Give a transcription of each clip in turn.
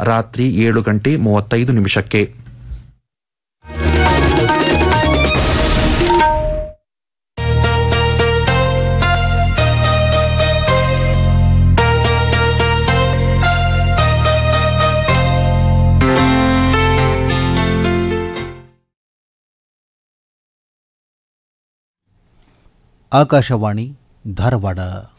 ರಾತ್ರಿ ಏಳು ಗಂಟೆ ಮೂವತ್ತೈದು ನಿಮಿಷಕ್ಕೆ ಆಕಾಶವಾಣಿ ಧಾರವಾಡ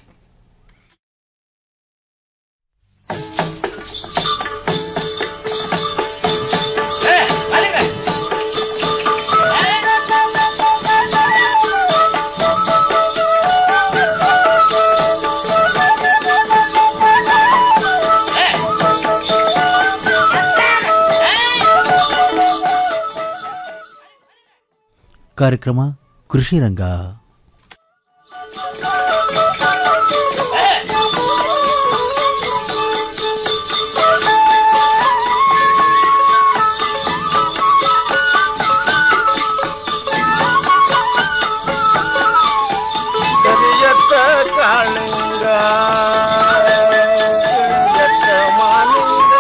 ಕಾರ್ಯಕ್ರಮ ಕೃಷಿ ರಂಗ ಕರಿಯತ್ತ ಕಾಳಿಂಗ ಕರಿಯತ್ತ Malinga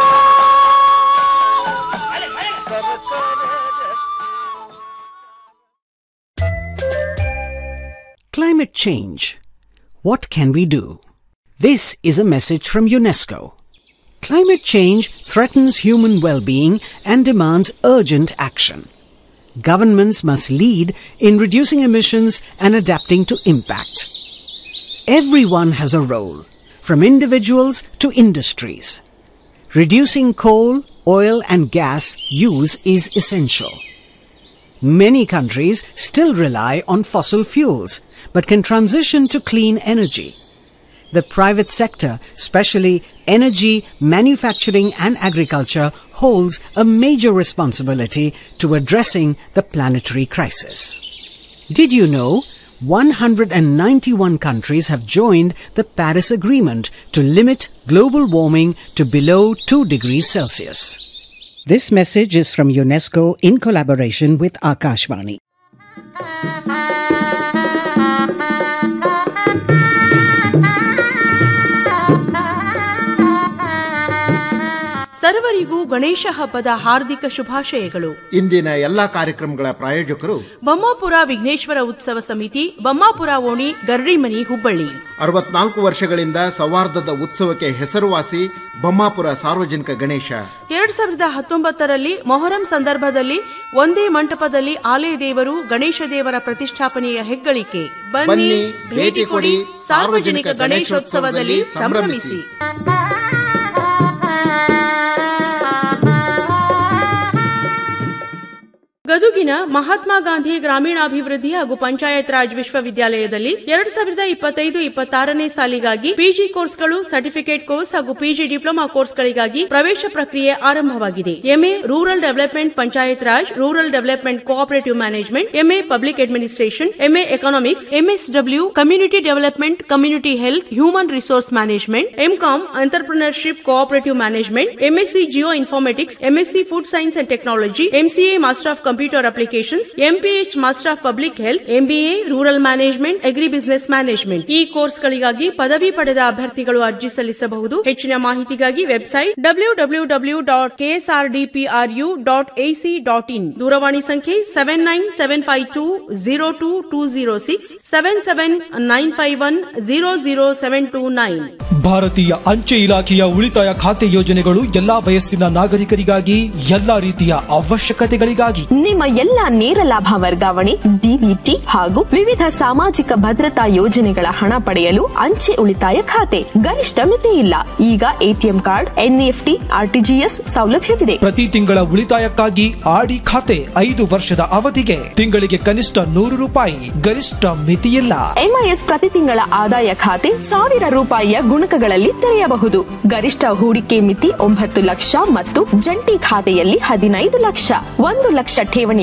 Climate change. What can we do? This is a message from UNESCO. Climate change threatens human well-being and demands urgent action. Governments must lead in reducing emissions and adapting to impact. Everyone has a role, from individuals to industries. Reducing coal, oil and gas use is essential. Many countries still rely on fossil fuels, but can transition to clean energy. The private sector, especially energy, manufacturing and agriculture, holds a major responsibility to addressing the planetary crisis. Did you know 191 countries have joined the Paris Agreement to limit global warming to below 2 degrees Celsius? This message is from UNESCO in collaboration with Akashvani. ಸರ್ವರಿಗೂ ಗಣೇಶ ಹಬ್ಬದ ಹಾರ್ದಿಕ ಶುಭಾಶಯಗಳು ಇಂದಿನ ಎಲ್ಲಾ ಕಾರ್ಯಕ್ರಮಗಳ ಪ್ರಾಯೋಜಕರು ಬೊಮ್ಮಾಪುರ ವಿಘ್ನೇಶ್ವರ ಉತ್ಸವ ಸಮಿತಿ ಬೊಮ್ಮಾಪುರ ಓಣಿ ಗರಡಿಮನಿ ಹುಬ್ಬಳ್ಳಿ ಅರವತ್ನಾಲ್ಕು ವರ್ಷಗಳಿಂದ ಸೌಹಾರ್ದದ ಉತ್ಸವಕ್ಕೆ ಹೆಸರುವಾಸಿ ಬೊಮ್ಮಾಪುರ ಸಾರ್ವಜನಿಕ ಗಣೇಶ ಎರಡ್ ಸಾವಿರದ ಹತ್ತೊಂಬತ್ತರಲ್ಲಿ ಮೊಹರಂ ಸಂದರ್ಭದಲ್ಲಿ ಒಂದೇ ಮಂಟಪದಲ್ಲಿ ಆಲಯ ದೇವರು ಗಣೇಶ ದೇವರ ಪ್ರತಿಷ್ಠಾಪನೆಯ ಹೆಗ್ಗಳಿಕೆ ಬನ್ನಿ ಭೇಟಿ ಕೊಡಿ ಸಾರ್ವಜನಿಕ ಗಣೇಶೋತ್ಸವದಲ್ಲಿ ಸಂಭ್ರಮಿಸಿ ಗದುಗಿನ ಮಹಾತ್ಮ ಗಾಂಧಿ ಗ್ರಾಮೀಣಾಭಿವೃದ್ಧಿ ಹಾಗೂ ಪಂಚಾಯತ್ ರಾಜ್ ವಿಶ್ವವಿದ್ಯಾಲಯದಲ್ಲಿ ಎರಡ್ ಸಾವಿರದ ಇಪ್ಪತ್ತೈದು ಇಪ್ಪತ್ತಾರನೇ ಸಾಲಿಗಾಗಿ ಪಿಜಿ ಕೋರ್ಸ್ಗಳು ಸರ್ಟಿಫಿಕೇಟ್ ಕೋರ್ಸ್ ಹಾಗೂ ಪಿಜಿ ಡಿಪ್ಲೊಮಾ ಕೋರ್ಸ್ಗಳಿಗಾಗಿ ಪ್ರವೇಶ ಪ್ರಕ್ರಿಯೆ ಆರಂಭವಾಗಿದೆ MA rural development panchayat raj rural development cooperative management MA public administration MA economics MSW community development community health human resource management MCom entrepreneurship cooperative management MSc geoinformatics MSc food science and technology MCA master of computer applications MPH master of public health MBA rural management agri business management ಈ ಕೋರ್ಸ್ಗಳಿಗಾಗಿ ಪದವಿ ಪಡೆದ ಅಭ್ಯರ್ಥಿಗಳು ಅರ್ಜಿ ಸಲ್ಲಿಸಬಹುದು ಹೆಚ್ಚಿನ ಮಾಹಿತಿಗಾಗಿ website W W W dot KSRDPRU dot AC dot in ದೂರವಾಣಿ ಸಂಖ್ಯೆ seven nine seven five two zero two two zero six seven seven nine five one zero zero seven two nine ಭಾರತೀಯ ಅಂಚೆ ಇಲಾಖೆಯ ಉಳಿತಾಯ ಖಾತೆ ಯೋಜನೆಗಳು ಎಲ್ಲಾ ವಯಸ್ಸಿನ ನಾಗರಿಕರಿಗಾಗಿ ಎಲ್ಲಾ ರೀತಿಯ ಅವಶ್ಯಕತೆಗಳಿಗಾಗಿ ನಿಮ್ಮ ಎಲ್ಲ ನೇರ ಲಾಭ ವರ್ಗಾವಣೆ ಡಿಬಿಟಿ ಹಾಗೂ ವಿವಿಧ ಸಾಮಾಜಿಕ ಭದ್ರತಾ ಯೋಜನೆಗಳ ಹಣ ಪಡೆಯಲು ಅಂಚೆ ಉಳಿತಾಯ ಖಾತೆ ಗರಿಷ್ಠ ಮಿತಿ ಇಲ್ಲ ಈಗ ಎಟಿಎಂ ಕಾರ್ಡ್ ಎನ್ಇಎಫ್ಟಿ ಆರ್ಟಿಜಿಎಸ್ ಸೌಲಭ್ಯವಿದೆ ಪ್ರತಿ ತಿಂಗಳ ಉಳಿತಾಯಕ್ಕಾಗಿ ಆಡಿ ಖಾತೆ ಐದು ವರ್ಷದ ಅವಧಿಗೆ ತಿಂಗಳಿಗೆ ಕನಿಷ್ಠ ನೂರು ರೂಪಾಯಿ ಗರಿಷ್ಠ ಮಿತಿಯಿಲ್ಲ ಎಂಐಎಸ್ ಪ್ರತಿ ತಿಂಗಳ ಆದಾಯ ಖಾತೆ ಸಾವಿರ ರೂಪಾಯಿಯ ಗುಣಕಗಳಲ್ಲಿ ತೆರೆಯಬಹುದು ಗರಿಷ್ಠ ಹೂಡಿಕೆ ಮಿತಿ ಒಂಬತ್ತು ಲಕ್ಷ ಮತ್ತು ಜಂಟಿ ಖಾತೆಯಲ್ಲಿ ಹದಿನೈದು ಲಕ್ಷ ಒಂದು ಲಕ್ಷ ಠೇವಣಿಗೆ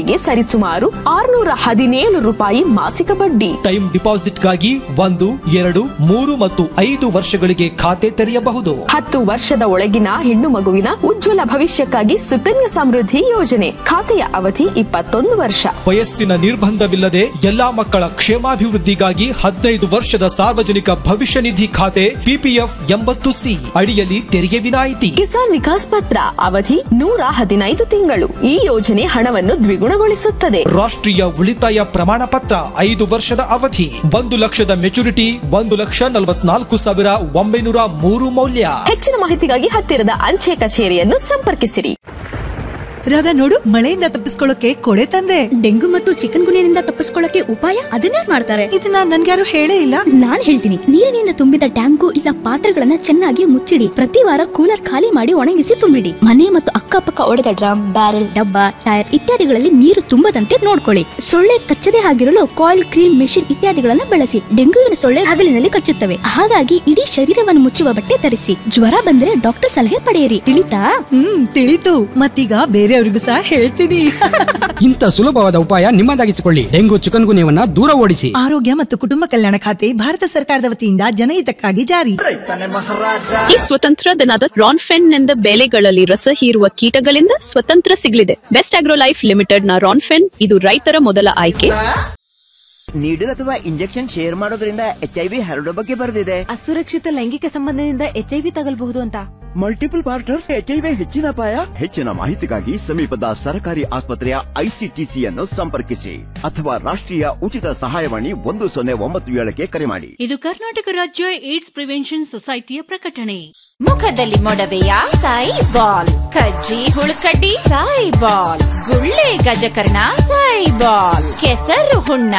ತಿಂಗಳಿಗೆ ಸರಿಸುಮಾರು ಆರ್ನೂರ ಹದಿನೇಳು ರೂಪಾಯಿ ಮಾಸಿಕ ಬಡ್ಡಿ ಟೈಮ್ ಡಿಪಾಸಿಟ್ಗಾಗಿ ಒಂದು ಎರಡು ಮೂರು ಮತ್ತು ಐದು ವರ್ಷಗಳಿಗೆ ಖಾತೆ ತೆರೆಯಬಹುದು ಹತ್ತು ವರ್ಷದ ಒಳಗಿನ ಹೆಣ್ಣು ಮಗುವಿನ ಉಜ್ವಲ ಭವಿಷ್ಯಕ್ಕಾಗಿ ಸುಕನ್ಯಾ ಸಮೃದ್ಧಿ ಯೋಜನೆ ಖಾತೆಯ ಅವಧಿ ಇಪ್ಪತ್ತೊಂದು ವರ್ಷ ವಯಸ್ಸಿನ ನಿರ್ಬಂಧವಿಲ್ಲದೆ ಎಲ್ಲಾ ಮಕ್ಕಳ ಕ್ಷೇಮಾಭಿವೃದ್ಧಿಗಾಗಿ ಹದಿನೈದು ವರ್ಷದ ಸಾರ್ವಜನಿಕ ಭವಿಷ್ಯ ನಿಧಿ ಖಾತೆ ಪಿಪಿಎಫ್ ಎಂಬತ್ತು ಸಿ ಅಡಿಯಲ್ಲಿ ತೆರಿಗೆ ವಿನಾಯಿತಿ ಕಿಸಾನ್ ವಿಕಾಸ್ ಪತ್ರ ಅವಧಿ ನೂರ ಹದಿನೈದು ತಿಂಗಳು ಈ ಯೋಜನೆ ಹಣವನ್ನು ದ್ವಿಗುಣಗೊಳಿಸುತ್ತದೆ ರಾಷ್ಟ್ರೀಯ ಉಳಿತಾಯ ಪ್ರಮಾಣ ಪತ್ರ ಐದು ವರ್ಷದ ಅವಧಿ ಒಂದು ಲಕ್ಷದ ಮೆಚುರಿಟಿ ಒಂದು ಲಕ್ಷ ನಲವತ್ನಾಲ್ಕು ಸಾವಿರ ಒಂಬೈನೂರ ಮೂರು ಮೌಲ್ಯ ಹೆಚ್ಚಿನ ಮಾಹಿತಿಗಾಗಿ ಹತ್ತಿರದ ಅಂಚೆ ಕಚೇರಿಯನ್ನು ಸಂಪರ್ಕಿಸಿರಿ ರಾಧಾ ನೋಡು ಮಳೆಯಿಂದ ತಪ್ಪಿಸ್ಕೊಳ್ಳೋಕೆ ಕೊಡೆ ತಂದೆ ಡೆಂಗು ಮತ್ತು ಚಿಕನ್ ಗುನಿಯಿಂದ ತಪ್ಪಿಸ್ಕೊಳ್ಳಕ್ಕೆ ಉಪಾಯ ಅದನ್ನೇ ಮಾಡ್ತಾರೆ ಇದನ್ನ ನನ್ಗ್ಯಾರು ಹೇಳೇ ಇಲ್ಲ ನಾನ್ ಹೇಳ್ತೀನಿ ನೀರಿನಿಂದ ತುಂಬಿದ ಟ್ಯಾಂಕು ಇಲ್ಲ ಪಾತ್ರೆಗಳನ್ನ ಚೆನ್ನಾಗಿ ಮುಚ್ಚಿಡಿ ಪ್ರತಿ ವಾರ ಕೂಲರ್ ಖಾಲಿ ಮಾಡಿ ಒಣಗಿಸಿ ತುಂಬಿಡಿ ಮನೆ ಮತ್ತು ಅಕ್ಕಪಕ್ಕ ಒಡೆದ ಡ್ರಮ್ ಬ್ಯಾರೆಲ್ ಡಬ್ಬ ಟೈರ್ ಇತ್ಯಾದಿಗಳಲ್ಲಿ ನೀರು ತುಂಬದಂತೆ ನೋಡ್ಕೊಳ್ಳಿ ಸೊಳ್ಳೆ ಕಚ್ಚದೆ ಆಗಿರಲು ಕಾಯಿಲ್ ಕ್ರೀಮ್ ಮೆಷಿನ್ ಇತ್ಯಾದಿಗಳನ್ನ ಬಳಸಿ ಡೆಂಗುವಿನ ಸೊಳ್ಳೆ ಹಗಲಿನಲ್ಲಿ ಕಚ್ಚುತ್ತವೆ ಹಾಗಾಗಿ ಇಡೀ ಶರೀರವನ್ನು ಮುಚ್ಚುವ ಬಟ್ಟೆ ಧರಿಸಿ ಜ್ವರ ಬಂದ್ರೆ ಡಾಕ್ಟರ್ ಸಲಹೆ ಪಡೆಯಿರಿ ತಿಳಿತಾ ಹ್ಮ್ ತಿಳಿತು ಮತ್ತೀಗ ಬೇರೆಯವ್ರಿಗೂ ಸಹ ಹೇಳ್ತೀನಿ ಇಂಥ ಸುಲಭವಾದ ಉಪಾಯ ನಿಮ್ಮದಾಗಿಸಿಕೊಳ್ಳಿ ಡೆಂಗು ಚಿಕನ್ ಗುನ್ಯವನ್ನ ದೂರ ಓಡಿಸಿ ಆರೋಗ್ಯ ಮತ್ತು ಕುಟುಂಬ ಕಲ್ಯಾಣ ಖಾತೆ ಭಾರತ ಸರ್ಕಾರದ ವತಿಯಿಂದ ಜನಹಿತಕ್ಕಾಗಿ ಜಾರಿ ಈ ಸ್ವತಂತ್ರ ದಿನದ ರಾನ್ಫೆನ್ ನಿಂದ ಬೆಳೆಗಳಲ್ಲಿ ರಸ ಹೀರುವ ಕೀಟಗಳಿಂದ ಸ್ವತಂತ್ರ ಸಿಗಲಿದೆ ಬೆಸ್ಟ್ ಆಗ್ರೋ ಲೈಫ್ ಲಿಮಿಟೆಡ್ ನ ರಾನ್ಫೆನ್ ಇದು ರೈತರ ಮೊದಲ ಆಯ್ಕೆ ನೀಡಲ್ ಅಥವಾ ಇಂಜೆಕ್ಷನ್ ಶೇರ್ ಮಾಡೋದ್ರಿಂದ ಎಚ್ ಐ ವಿ ಹರಡೋ ಬಗ್ಗೆ ಬರೆದಿದೆ ಅಸುರಕ್ಷಿತ ಲೈಂಗಿಕ ಸಂಬಂಧದಿಂದ ಎಚ್ ಐ ವಿ ತಗಲ್ಬಹುದು ಅಂತ multiple partners H I V ಹೆಚ್ಚಿನ ಅಪಾಯ ಹೆಚ್ಚಿನ ಮಾಹಿತಿಗಾಗಿ ಸಮೀಪದ ಸರ್ಕಾರಿ ಆಸ್ಪತ್ರೆಯ ಐಸಿಟಿಸಿಯನ್ನು ಸಂಪರ್ಕಿಸಿ ಅಥವಾ ರಾಷ್ಟ್ರೀಯ ಉಚಿತ ಸಹಾಯವಾಣಿ ಒಂದು ಸೊನ್ನೆ ಒಂಬತ್ತು ಏಳಕ್ಕೆ ಕರೆ ಮಾಡಿ ಇದು ಕರ್ನಾಟಕ ರಾಜ್ಯ ಏಡ್ಸ್ ಪ್ರಿವೆನ್ಷನ್ ಸೊಸೈಟಿಯ ಪ್ರಕಟಣೆ ಮುಖದಲ್ಲಿ ಮೊಡವೆಯ ಸಾಯಿ ಬಾಲ್ ಕಜ್ಜಿ ಹುಳುಕಡ್ಡಿ ಸಾಯಿ ಬಾಲ್ ಗುಳ್ಳೆ ಗಜಕರ್ಣ ಸಾಯಿ ಬಾಲ್ ಕೆಸರು ಹುಣ್ಣ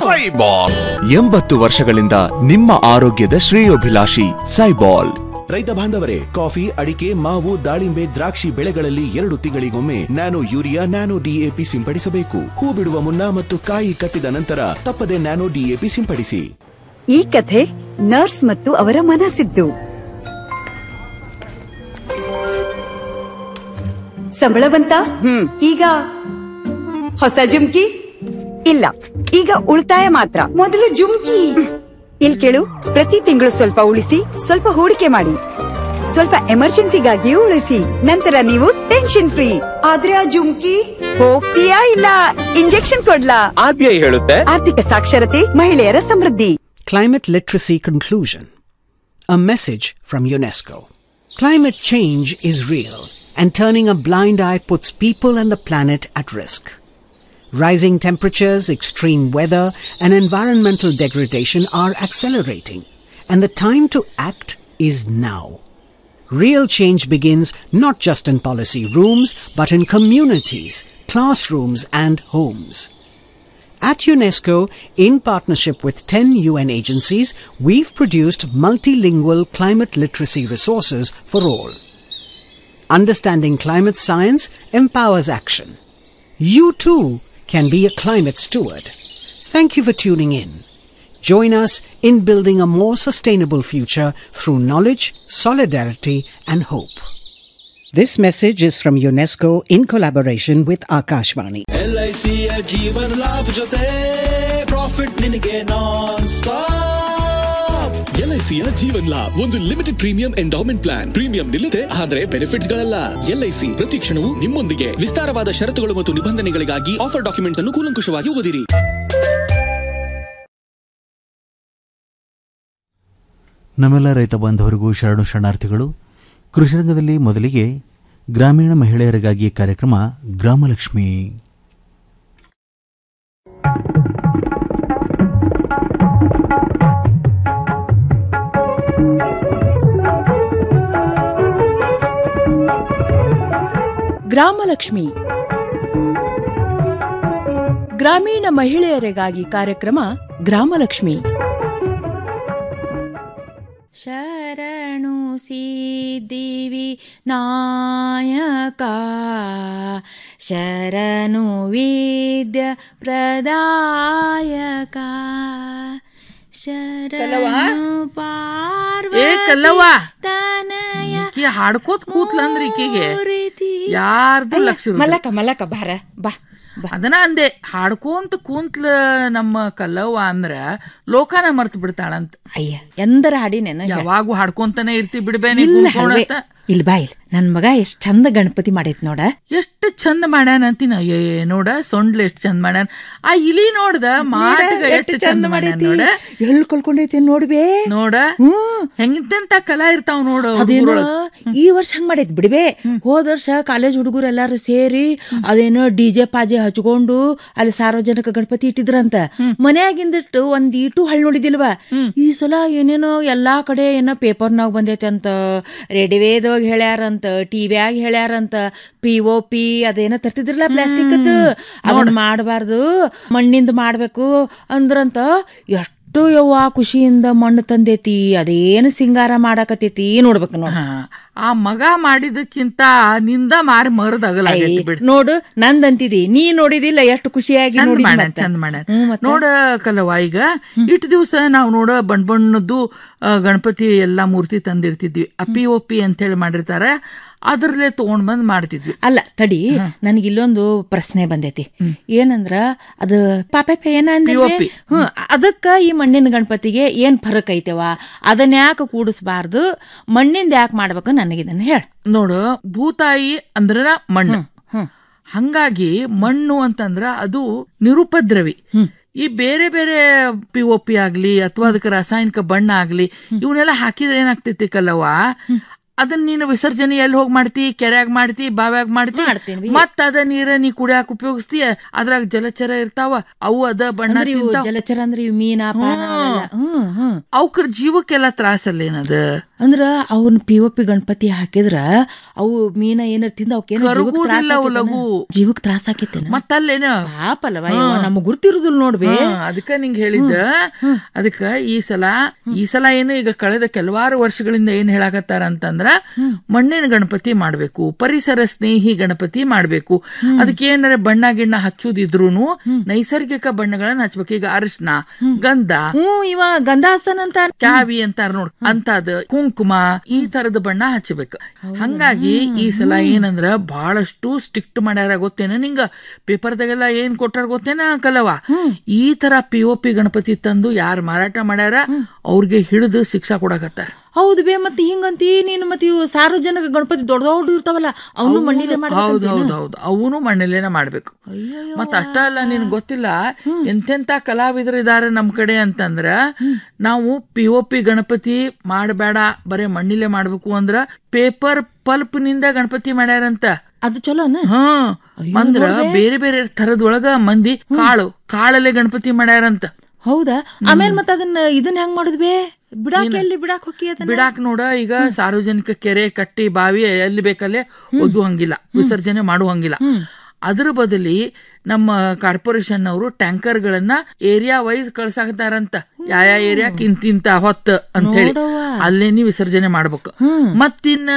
ಎಂಬತ್ತು ವರ್ಷಗಳಿಂದ ನಿಮ್ಮ ಆರೋಗ್ಯದ ಶ್ರೇಯೋಭಿಲಾಷಿ ಸೈಬಾಲ್ ರೈತ ಬಾಂಧವರೇ ಕಾಫಿ ಅಡಿಕೆ ಮಾವು ದಾಳಿಂಬೆ ದ್ರಾಕ್ಷಿ ಬೆಳೆಗಳಲ್ಲಿ ಎರಡು ತಿಂಗಳಿಗೊಮ್ಮೆ ನ್ಯಾನೋ ಯೂರಿಯಾ ನ್ಯಾನೋ ಡಿಎಪಿ ಸಿಂಪಡಿಸಬೇಕು ಹೂ ಬಿಡುವ ಮುನ್ನ ಮತ್ತು ಕಾಯಿ ಕಟ್ಟಿದ ನಂತರ ತಪ್ಪದೆ ನ್ಯಾನೋ ಡಿಎಪಿ ಸಿಂಪಡಿಸಿ ಈ ಕಥೆ ನರ್ಸ್ ಮತ್ತು ಅವರ ಮನಸ್ಸಿದ್ದು ಸಂಬಳ ಬಂತ ಈಗ ಹೊಸ ಜುಮ್ಕಿ ಇಲ್ಲ ಈಗ ಉಳಿತಾಯ ಮಾತ್ರ ಮೊದಲು ಜುಮ್ಕಿ ಇಲ್ ಕೇಳು ಪ್ರತಿ ತಿಂಗಳು ಸ್ವಲ್ಪ ಉಳಿಸಿ ಸ್ವಲ್ಪ ಹೂಡಿಕೆ ಮಾಡಿ ಸ್ವಲ್ಪ ಎಮರ್ಜೆನ್ಸಿಗಾಗಿಯೂ ಉಳಿಸಿ ನಂತರ ನೀವು ಟೆನ್ಷನ್ ಫ್ರೀ ಆದ್ರೆ ಆ ಜುಮ್ಕಿ ಹೋಗ್ತೀಯಾ ಇಲ್ಲ ಇಂಜೆಕ್ಷನ್ ಕೊಡ್ಲಾ ಆರ್ಬಿಐ ಹೇಳುತ್ತೆ ಆರ್ಥಿಕ ಸಾಕ್ಷರತೆ ಮಹಿಳೆಯರ ಸಮೃದ್ಧಿ Climate Literacy Conclusion A message from UNESCO. Climate change is real, and turning a blind eye puts people and the planet at risk. Rising temperatures, extreme weather, and environmental degradation are accelerating, and the time to act is now. Real change begins not just in policy rooms, but in communities, classrooms, and homes. At UNESCO, in partnership with 10 UN agencies, we've produced multilingual climate literacy resources for all. Understanding climate science empowers action. You too can be a climate steward. Thank you for tuning in. Join us in building a more sustainable future through knowledge, solidarity, and hope. This message is from UNESCO in collaboration with Akashvani. L I ಸಿಯ ಜೀವನ ಲಾಭ ಜೊತೆ profit ನಿನಗೆ non stop ಎಲ್ಐಸಿಯ ಜೀವನ್ ಲಾಭ್ ಒಂದು limited premium endowment plan premium ನಿಲ್ಲದೆ ಆದರೆ benefits ಗಳಲ್ಲ LIC ಪ್ರತಿ ಕ್ಷಣವೂ ನಿಮ್ಮೊಂದಿಗೆ ವಿಸ್ತಾರವಾದ ಷರತ್ತುಗಳು ಮತ್ತು ನಿಬಂಧನೆಗಳಿಗಾಗಿ ಆಫರ್ ಡಾಕ್ಯುಮೆಂಟ್ ಅನ್ನು ಕೂಲಂಕುಷವಾಗಿ ಓದಿರಿ ನಮ್ಮೆಲ್ಲ ರೈತ ಬಾಂಧವರಿಗೂ ಶರಣು ಶರಣಾರ್ಥಿಗಳು ಕೃಷಿರಂಗದಲ್ಲಿ ಮೊದಲಿಗೆ ಗ್ರಾಮೀಣ ಮಹಿಳೆಯರಿಗಾಗಿ ಕಾರ್ಯಕ್ರಮ ಗ್ರಾಮಲಕ್ಷ್ಮಿ ಗ್ರಾಮಲಕ್ಷ್ಮಿ ಗ್ರಾಮೀಣ ಮಹಿಳೆಯರಿಗಾಗಿ ಕಾರ್ಯಕ್ರಮ ಗ್ರಾಮಲಕ್ಷ್ಮಿ ಶರಣು ಸಿದ್ಧಿವಿ ನಾಯಕ ಶರಣು ವಿದ್ಯ ಪ್ರದಾಯಕ ಶರಣು ಪಾರ್ವತಿ ಏ ಕಲ್ಲವ್ವ ತನಯ ಈಕಿ ಹಾಡ್ಕೋತ್ ಕೂತ್ಲಂದ್ರ ಈಕಿಗೆ ಯಾರ್ದು ಲಕ್ಷ ಇರುದಿಲ್ಲ. ಮಲಕ ಮಲಕ ಬಾರ ಬಾ ಅದನ್ನ ಅಂದೆ ಹಾಡ್ಕೊಂತ ಕೂಂತ್ಲ ನಮ್ಮ ಕಲ್ಲವ್ವ ಅಂದ್ರ ಲೋಕಾನ ಮರ್ತ್ ಬಿಡ್ತಾಳಂತ ಅಯ್ಯ ಎಂದರ ಹಾಡಿನೇನ ಯಾವಾಗೂ ಹಾಡ್ಕೊಂತಾನೆ ಇರ್ತಿ ಬಿಡ್ಬೇನೆ ಇಲ್ಲ ಹಲ್ವೆ. ಇಲ್ ಬಾ ಇಲ್ ನನ್ ಮಗ ಎಷ್ಟ್ ಚಂದ ಗಣಪತಿ ಮಾಡೈತ್ ನೋಡ ಎಷ್ಟು ಚಂದ ಮಾಡ್ಯಾನ ಅಂತಿನ ಏ ನೋಡ ಸೊಂಡ್ಲ ಎಷ್ಟ್ ಚಂದ ಮಾಡ್ಯಾನ ಆ ಇಲಿ ನೋಡ್ದ ಮಾಟಗ ಎಷ್ಟು ಚಂದ ಮಾಡ್ಯಾನ ನೋಡ ಎಲ್ ಕಲ್ಕೊಂಡೈತಿ ನೋಡ್ಬೇ ನೋಡ ಹೆಂಗಿಂತೆಂತ ಕಲಾ ಇರ್ತಾವ್ ನೋಡು ಅದೇನೋ ಹುಡ್ಗುರೊಳಗ್. ಈ ವರ್ಷ ಹಂಗ್ ಮಾಡೈತ್ ಬಿಡ್ಬೇ ಹೋದ ವರ್ಷ ಕಾಲೇಜ್ ಹುಡುಗರು ಎಲ್ಲಾರು ಸೇರಿ ಅದೇನೋ ಡಿಜೆ ಪಾಜೆ ಹಚ್ಕೊಂಡು ಅಲ್ಲಿ ಸಾರ್ವಜನಿಕ ಗಣಪತಿ ಇಟ್ಟಿದ್ರಂತ ಮನ್ಯಾಗಿಂದಿಟ್ಟು ಒಂದ್ ಇಟು ಹಳ್ ನೋಡಿದಿಲ್ವಾ ಈ ಸಲ ಏನೇನೋ ಎಲ್ಲಾ ಕಡೆ ಏನೋ ಪೇಪರ್ನಾಗ ಬಂದೈತೆ ಅಂತ ರೇಡಿಯೋದಾಗ ಹೇಳ್ಯಾರಂತ ಟಿವಿಯಾಗ ಹೇಳ್ಯಾರಂತ ಪಿ ಒ ಪಿ ಅದೇನೋ ತರ್ತಿದ್ರಲ್ಲ ಪ್ಲಾಸ್ಟಿಕ್ ಅದನ್ನ ಮಾಡಬಾರ್ದು ಮಣ್ಣಿಂದ ಮಾಡ್ಬೇಕು ಅಂದ್ರಂತ ಎಷ್ಟು ಯವ್ವ ಖುಷಿಯಿಂದ ಮಣ್ಣು ತಂದೈತಿ ಅದೇನು ಸಿಂಗಾರ ಮಾಡಾಕತೈತಿ ನೋಡ್ಬೇಕು ನೋಡ ಆ ಮಗ ಮಾಡಿದಕ್ಕಿಂತ ನಿಂದ ಮಾರಿ ಮರದಗಲ ಬಿಡ್ ನೋಡು ನಂದಂತಿದಿ ನೀ ನೋಡಿದಿಲ್ಲ ಎಷ್ಟು ಖುಷಿಯಾಗಿ ಚಂದ ನೋಡಿದಿ ಮಾಡ್ಯಾನ ಮತ್ತೆ. ಚಂದ ಮಾಡ್ಯಾನ ಹ್ಮ್, ಮತ್ತೆ? ನೋಡ ಕಲವ ಈಗ ಇಟ್ಟು ದಿವಸ ನಾವು ನೋಡ ಬಣ್ಣ ಬಣ್ಣದ್ದು ಆ, ಗಣಪತಿ ಎಲ್ಲಾ ಮೂರ್ತಿ ತಂದಿರ್ತಿದ್ವಿ ಆ ಪಿ ಒ ಪಿ ಅಂತ ಹೇಳಿ ಮಾಡಿರ್ತಾರೆ ಅದ್ರಲ್ಲೇ ತಗೊಂಡ್ ಬಂದ್ ಮಾಡ್ತಿದ್ವಿ ಅಲ್ಲ ತಡಿ ನನಗೆ ಇಲ್ಲೊಂದು ಪ್ರಶ್ನೆ ಬಂದೈತಿ ಏನಂದ್ರ ಅದು ಪಾಪ ಏನ ಅಂದ್ರೆ POP. ಹ್ಮ್ ಅದಕ್ಕ ಈ ಮಣ್ಣಿನ ಗಣಪತಿಗೆ ಏನ್ ಫರಕ್ ಐತೆವ ಅದನ್ನ ಯಾಕೆ ಕೂಡಿಸ್ಬಾರ್ದು ಮಣ್ಣಿಂದ ಯಾಕೆ ಮಾಡ್ಬೇಕು ನನಗಿದನ್ನ ಹೇಳ ನೋಡು ಭೂತಾಯಿ ಅಂದ್ರ ಮಣ್ಣು ಹಂಗಾಗಿ ಮಣ್ಣು ಅಂತಂದ್ರ ಅದು ನಿರುಪದ್ರವಿ ಈ ಬೇರೆ ಬೇರೆ ಪಿ ಒ ಪಿ ಆಗ್ಲಿ ಅಥವಾ ಅದಕ್ಕೆ ರಾಸಾಯನಿಕ ಬಣ್ಣ ಆಗ್ಲಿ ಇವನ್ನೆಲ್ಲ ಹಾಕಿದ್ರೆ ಏನಾಗ್ತೈತಿ ಕಲ್ಲವ್ವ ಅದನ್ನ ನೀನು ವಿಸರ್ಜನೆ ಎಲ್ಲಿ ಹೋಗಿ ಮಾಡ್ತಿ ಕೆರೆಯಾಗ ಮಾಡ್ತಿ ಬಾವ್ಯಾಗ ಮಾಡ್ತಿ ಮತ್ತ ಅದ ನೀರ ನೀ ಕುಡಿಯಾಕ ಉಪಯೋಗಿಸ್ತಿ ಅದ್ರಾಗ ಜಲಚರ ಇರ್ತಾವ ಅವು ಅದ ಬಣ್ಣ ಅಂದ್ರೆ ಇವು ತಿಂತಾವ್. ಜಲಚರ ಅಂದ್ರೆ ಇವು ಮೀನ ಪಾನ ಅವೆಲ್ಲ. ಹ್ಮ್ ಹ್ಮ್ ಅವಕ್ರ ಜೀವಕ್ಕೆಲ್ಲ ತ್ರಾಸಲ್ಲೇನದ ಅಂದ್ರ ಅವನ್ ಪಿ ಒ ಪಿ ಗಣಪತಿ ಹಾಕಿದ್ರ ಅವು ಮೀನ ಏನಾರ ತಿಂದ ಅವಕ್ಕೇನ ಕರಗುದಿಲ್ಲ ಅವು ಲಘು. ಜೀವಕ್ ತ್ರಾಸ ಆಕೇತೇನ ಮತ್ತಲ್ಲೇನ ಪಾಪಲ್ವ ನಮ್ ಗುರ್ತಿರುದಿಲ್ಲ ನೋಡ್ಬೇ ಹಾ, ಅದಕ್ಕ ನಿಂಗ್ ಹೇಳಿದ್ದ ಅದಕ್ಕ ಈ ಸಲ ಈ ಸಲ ಏನು ಈಗ ಕಳೆದ ಕೆಲವಾರು ವರ್ಷಗಳಿಂದ ಏನ್ ಹೇಳಾಕತ್ತಾರ ಅಂತಂದ್ರ ಮಣ್ಣಿನ ಗಣಪತಿ ಮಾಡ್ಬೇಕು ಪರಿಸರ ಸ್ನೇಹಿ ಗಣಪತಿ ಮಾಡ್ಬೇಕು ಅದಕ್ಕೆ ಏನಾರ ಬಣ್ಣ ಗಿಣ್ಣ ಹಚ್ಚುದಿದ್ರೂನು ನೈಸರ್ಗಿಕ ಬಣ್ಣಗಳನ್ನ ಹಚ್ಬೇಕು ಈಗ ಅರಿಶಿನ ಗಂಧ ಹ್ಮ್ ಇವ ಗಂಧ ಹಸ್ತಾನಂತ ಕ್ಯಾವಿ ಅಂತಾರ ನೋಡ್ ಅಂತದ್ ಕುಂಕುಮ ಈ ತರದ ಬಣ್ಣ ಹಚ್ಚಬೇಕು ಹಂಗಾಗಿ ಈ ಸಲ ಏನಂದ್ರ ಬಹಳಷ್ಟು ಸ್ಟ್ರಿಕ್ಟ್ ಮಾಡ್ಯಾರ ಗೊತ್ತೇನ ನಿಂಗ ಪೇಪರ್ದಾಗೆಲ್ಲ ಏನ್ ಕೊಟ್ಟಾರ ಗೊತ್ತೇನ ಕಲವ ಈ ತರ ಪಿ ಒ ಪಿ ಗಣಪತಿ ತಂದು ಯಾರು ಮಾರಾಟ ಮಾಡ್ಯಾರ ಅವ್ರಿಗೆ ಹಿಡಿದು ಶಿಕ್ಷಾ ಕೊಡಕತ್ತಾರ ಹೌದು ಬೇ ಮತ್ತೆ ಹಿಂಗಂತಿ ನೀನು ಮತ್ತೆ ಇವು ಸಾರ್ವಜನಿಕ ಗಣಪತಿ ದೊಡ್ಡ ದೊಡ್ಡ ಇರ್ತಾವಲ್ಲ ಅವನು ಮಣ್ಣಿಲೆ ಹೌದು ಹೌದು ಹೌದು ಅವನು ಮಣ್ಣಲ್ಲೇನ ಮಾಡ್ಬೇಕು ಮತ್ತ ಅಷ್ಟ ಅಲ್ಲ ನಿನ್ ಗೊತ್ತಿಲ್ಲ ಎಂತೆಂತ ಕಲಾವಿದರು ಇದಾರೆ ನಮ್ ಕಡೆ ಅಂತಂದ್ರ ನಾವು ಪಿ ಒ ಪಿ ಗಣಪತಿ ಮಾಡಬೇಡ ಬರೇ ಮಣ್ಣಿಲೆ ಮಾಡ್ಬೇಕು ಅಂದ್ರ ಪೇಪರ್ ಪಲ್ಪ್ ನಿಂದ ಗಣಪತಿ ಮಾಡ್ಯಾರಂತ ಅದು ಚಲೋನ ಹ್ಮ್ ಅಂದ್ರ ಬೇರೆ ಬೇರೆ ಥರದೊಳಗ ಮಂದಿ ಕಾಳು ಕಾಳಲ್ಲೇ ಗಣಪತಿ ಮಾಡ್ಯಾರಂತ ಹೌದಾ ಆಮೇಲೆ ಮತ್ತೆ ಅದನ್ನ ಇದನ್ನ ಹೆಂಗ್ ಮಾಡುದ್ಬೇ ಬಿಡಾಕ ಎಲ್ಲಿ ಬಿಡಾಕ್ ಹೊಕ್ಕಿ ಅದನ್ನ ಬಿಡಾಕ್ ನೋಡ ಈಗ ಸಾರ್ವಜನಿಕ ಕೆರೆ ಕಟ್ಟಿ ಬಾವಿ ಎಲ್ಲಿ ಬೇಕಲ್ಲೇ ಒದ್ದು ಹಂಗಿಲ್ಲ ವಿಸರ್ಜನೆ ಮಾಡು ಹಂಗಿಲ್ಲ ಅದ್ರ ಬದಲಿ ನಮ್ಮ ಕಾರ್ಪೊರೇಷನ್ ಅವರು ಟ್ಯಾಂಕರ್ ಗಳನ್ನ ಏರಿಯಾ ವೈಸ್ ಕಳ್ಸಾಕತ್ತಾರಂತ ಯಾವ ಏರಿಯಾ ಇಂತಿಂತ ಹೊತ್ತ ಅಂತ ಹೇಳಿ ಅಲ್ಲೇನಿ ವಿಸರ್ಜನೆ ಮಾಡ್ಬೇಕು ಮತ್ತಿನ್ನ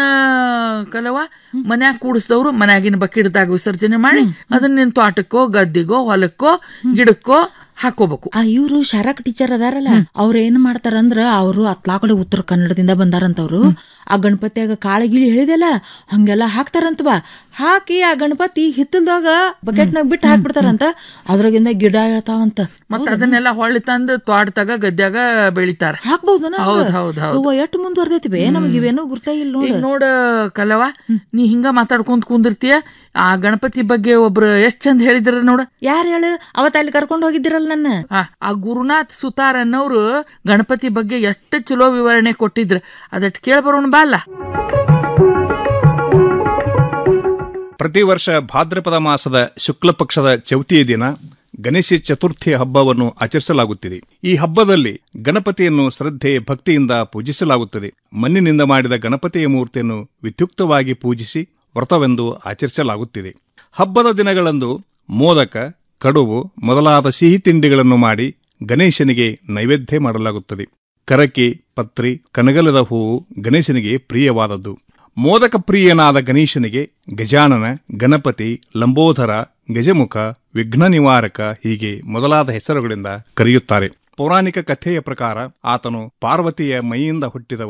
ಕಲವ ಮನ್ಯಾಗ ಕೂಡಿಸಿದವ್ರು ಮನ್ಯಾಗಿನ ಬಕೆಟ್ದಾಗ ವಿಸರ್ಜನೆ ಮಾಡಿ ಅದನ್ನ ನಿನ್ ತೋಟಕ್ಕೋ ಗದ್ದಿಗೋ ಹೊಲಕ್ಕೋ ಗಿಡಕ್ಕೋ ಹಾಕೋಬೇಕು ಆ ಇವ್ರು ಶಾರಕ್ ಟೀಚರ್ ಅದಾರಲ್ಲ ಅವ್ರ ಏನ್ ಮಾಡ್ತಾರಂದ್ರ ಅವರು ಅತ್ಲಾಕಡೆ ಉತ್ತರ ಕನ್ನಡದಿಂದ ಬಂದಾರಂತವ್ರು ಆ ಗಣಪತಿಯಾಗ ಕಾಳ ಗಿಳಿ ಹೇಳಿದೆಲ್ಲ ಹಂಗೆಲ್ಲ ಹಾಕ್ತಾರಂತವಾ ಹಾಕಿ ಆ ಗಣಪತಿ ಹಿತ್ತಲ್ದಾಗ ಬಕೆಟ್ನಾಗ ಬಿಟ್ಟು ಹಾಕ್ಬಿಡ್ತಾರಂತ ಅದ್ರಾಗಿಂದ ಗಿಡ ಹೇಳ್ತಾವಂತ ಮತ್ತ ಅದನ್ನೆಲ್ಲ ಹೊಳ್ಳಿ ತಂದು ತೋಟದಾಗ ಗದ್ಯಾಗ ಬೆಳಿತಾರ ಹಾಕ್ಬಹುದನ ಹೌದ್ ಹೌದ್ ಹೌದ್ ಎಷ್ಟು ಮುಂದುವರ್ದೈತಿ ಬೇ ನಮಗ್ ಇವೇನೋ ಗುರ್ತಾ ಇಲ್ಲ ಈಗ ನೋಡ ನೋಡ ಕಲವ ನೀ ಹಿಂಗ ಮಾತಾಡ್ಕೊಂತ ಕುಂದಿರ್ತೀಯ ಆ ಗಣಪತಿ ಬಗ್ಗೆ ಒಬ್ರು ಎಷ್ಟ್ ಚಂದ ಹೇಳಿದ್ರ ನೋಡ ಯಾರು ಹೇಳು ಅವತ್ತ ಅಲ್ಲಿ ಕರ್ಕೊಂಡು ಹೋಗಿದ್ದಿರಲ್ಲ ನನ್ನ ಆ, ಆ ಗುರುನಾಥ್ ಸುತಾರ್ ಅನ್ನೋರು ಗಣಪತಿ ಬಗ್ಗೆ ಎಷ್ಟು ಚಲೋ ವಿವರಣೆ ಕೊಟ್ಟಿದ್ರ ಅದಟ್ ಕೇಳ್ಬರೋಣ ಬಾ ಅಲ್ಲ ಪ್ರತಿ ವರ್ಷ ಭಾದ್ರಪದ ಮಾಸದ ಶುಕ್ಲ ಪಕ್ಷದ ಚೌತಿಯ ದಿನ ಗಣೇಶ ಚತುರ್ಥಿ ಹಬ್ಬವನ್ನು ಆಚರಿಸಲಾಗುತ್ತಿದೆ ಈ ಹಬ್ಬದಲ್ಲಿ ಗಣಪತಿಯನ್ನು ಶ್ರದ್ಧೆ ಭಕ್ತಿಯಿಂದ ಪೂಜಿಸಲಾಗುತ್ತದೆ ಮಣ್ಣಿನಿಂದ ಮಾಡಿದ ಗಣಪತಿಯ ಮೂರ್ತಿಯನ್ನು ವಿದ್ಯುಕ್ತವಾಗಿ ಪೂಜಿಸಿ ವ್ರತವೆಂದು ಆಚರಿಸಲಾಗುತ್ತಿದೆ ಹಬ್ಬದ ದಿನಗಳಂದು ಮೋದಕ ಕಡುಬು ಮೊದಲಾದ ಸಿಹಿ ತಿಂಡಿಗಳನ್ನು ಮಾಡಿ ಗಣೇಶನಿಗೆ ನೈವೇದ್ಯ ಮಾಡಲಾಗುತ್ತದೆ ಕರಕೆ ಪತ್ರಿ ಕನಗಲದ ಹೂವು ಗಣೇಶನಿಗೆ ಪ್ರಿಯವಾದದ್ದು ಮೋದಕ ಪ್ರಿಯನಾದ ಗಣೇಶನಿಗೆ ಗಜಾನನ ಗಣಪತಿ ಲಂಬೋದರ ಗಜಮುಖ ವಿಘ್ನ ನಿವಾರಕ ಹೀಗೆ ಮೊದಲಾದ ಹೆಸರುಗಳಿಂದ ಕರೆಯುತ್ತಾರೆ ಪೌರಾಣಿಕ ಕಥೆಯ ಪ್ರಕಾರ ಆತನು ಪಾರ್ವತಿಯ ಮೈಯಿಂದ ಹುಟ್ಟಿದವನು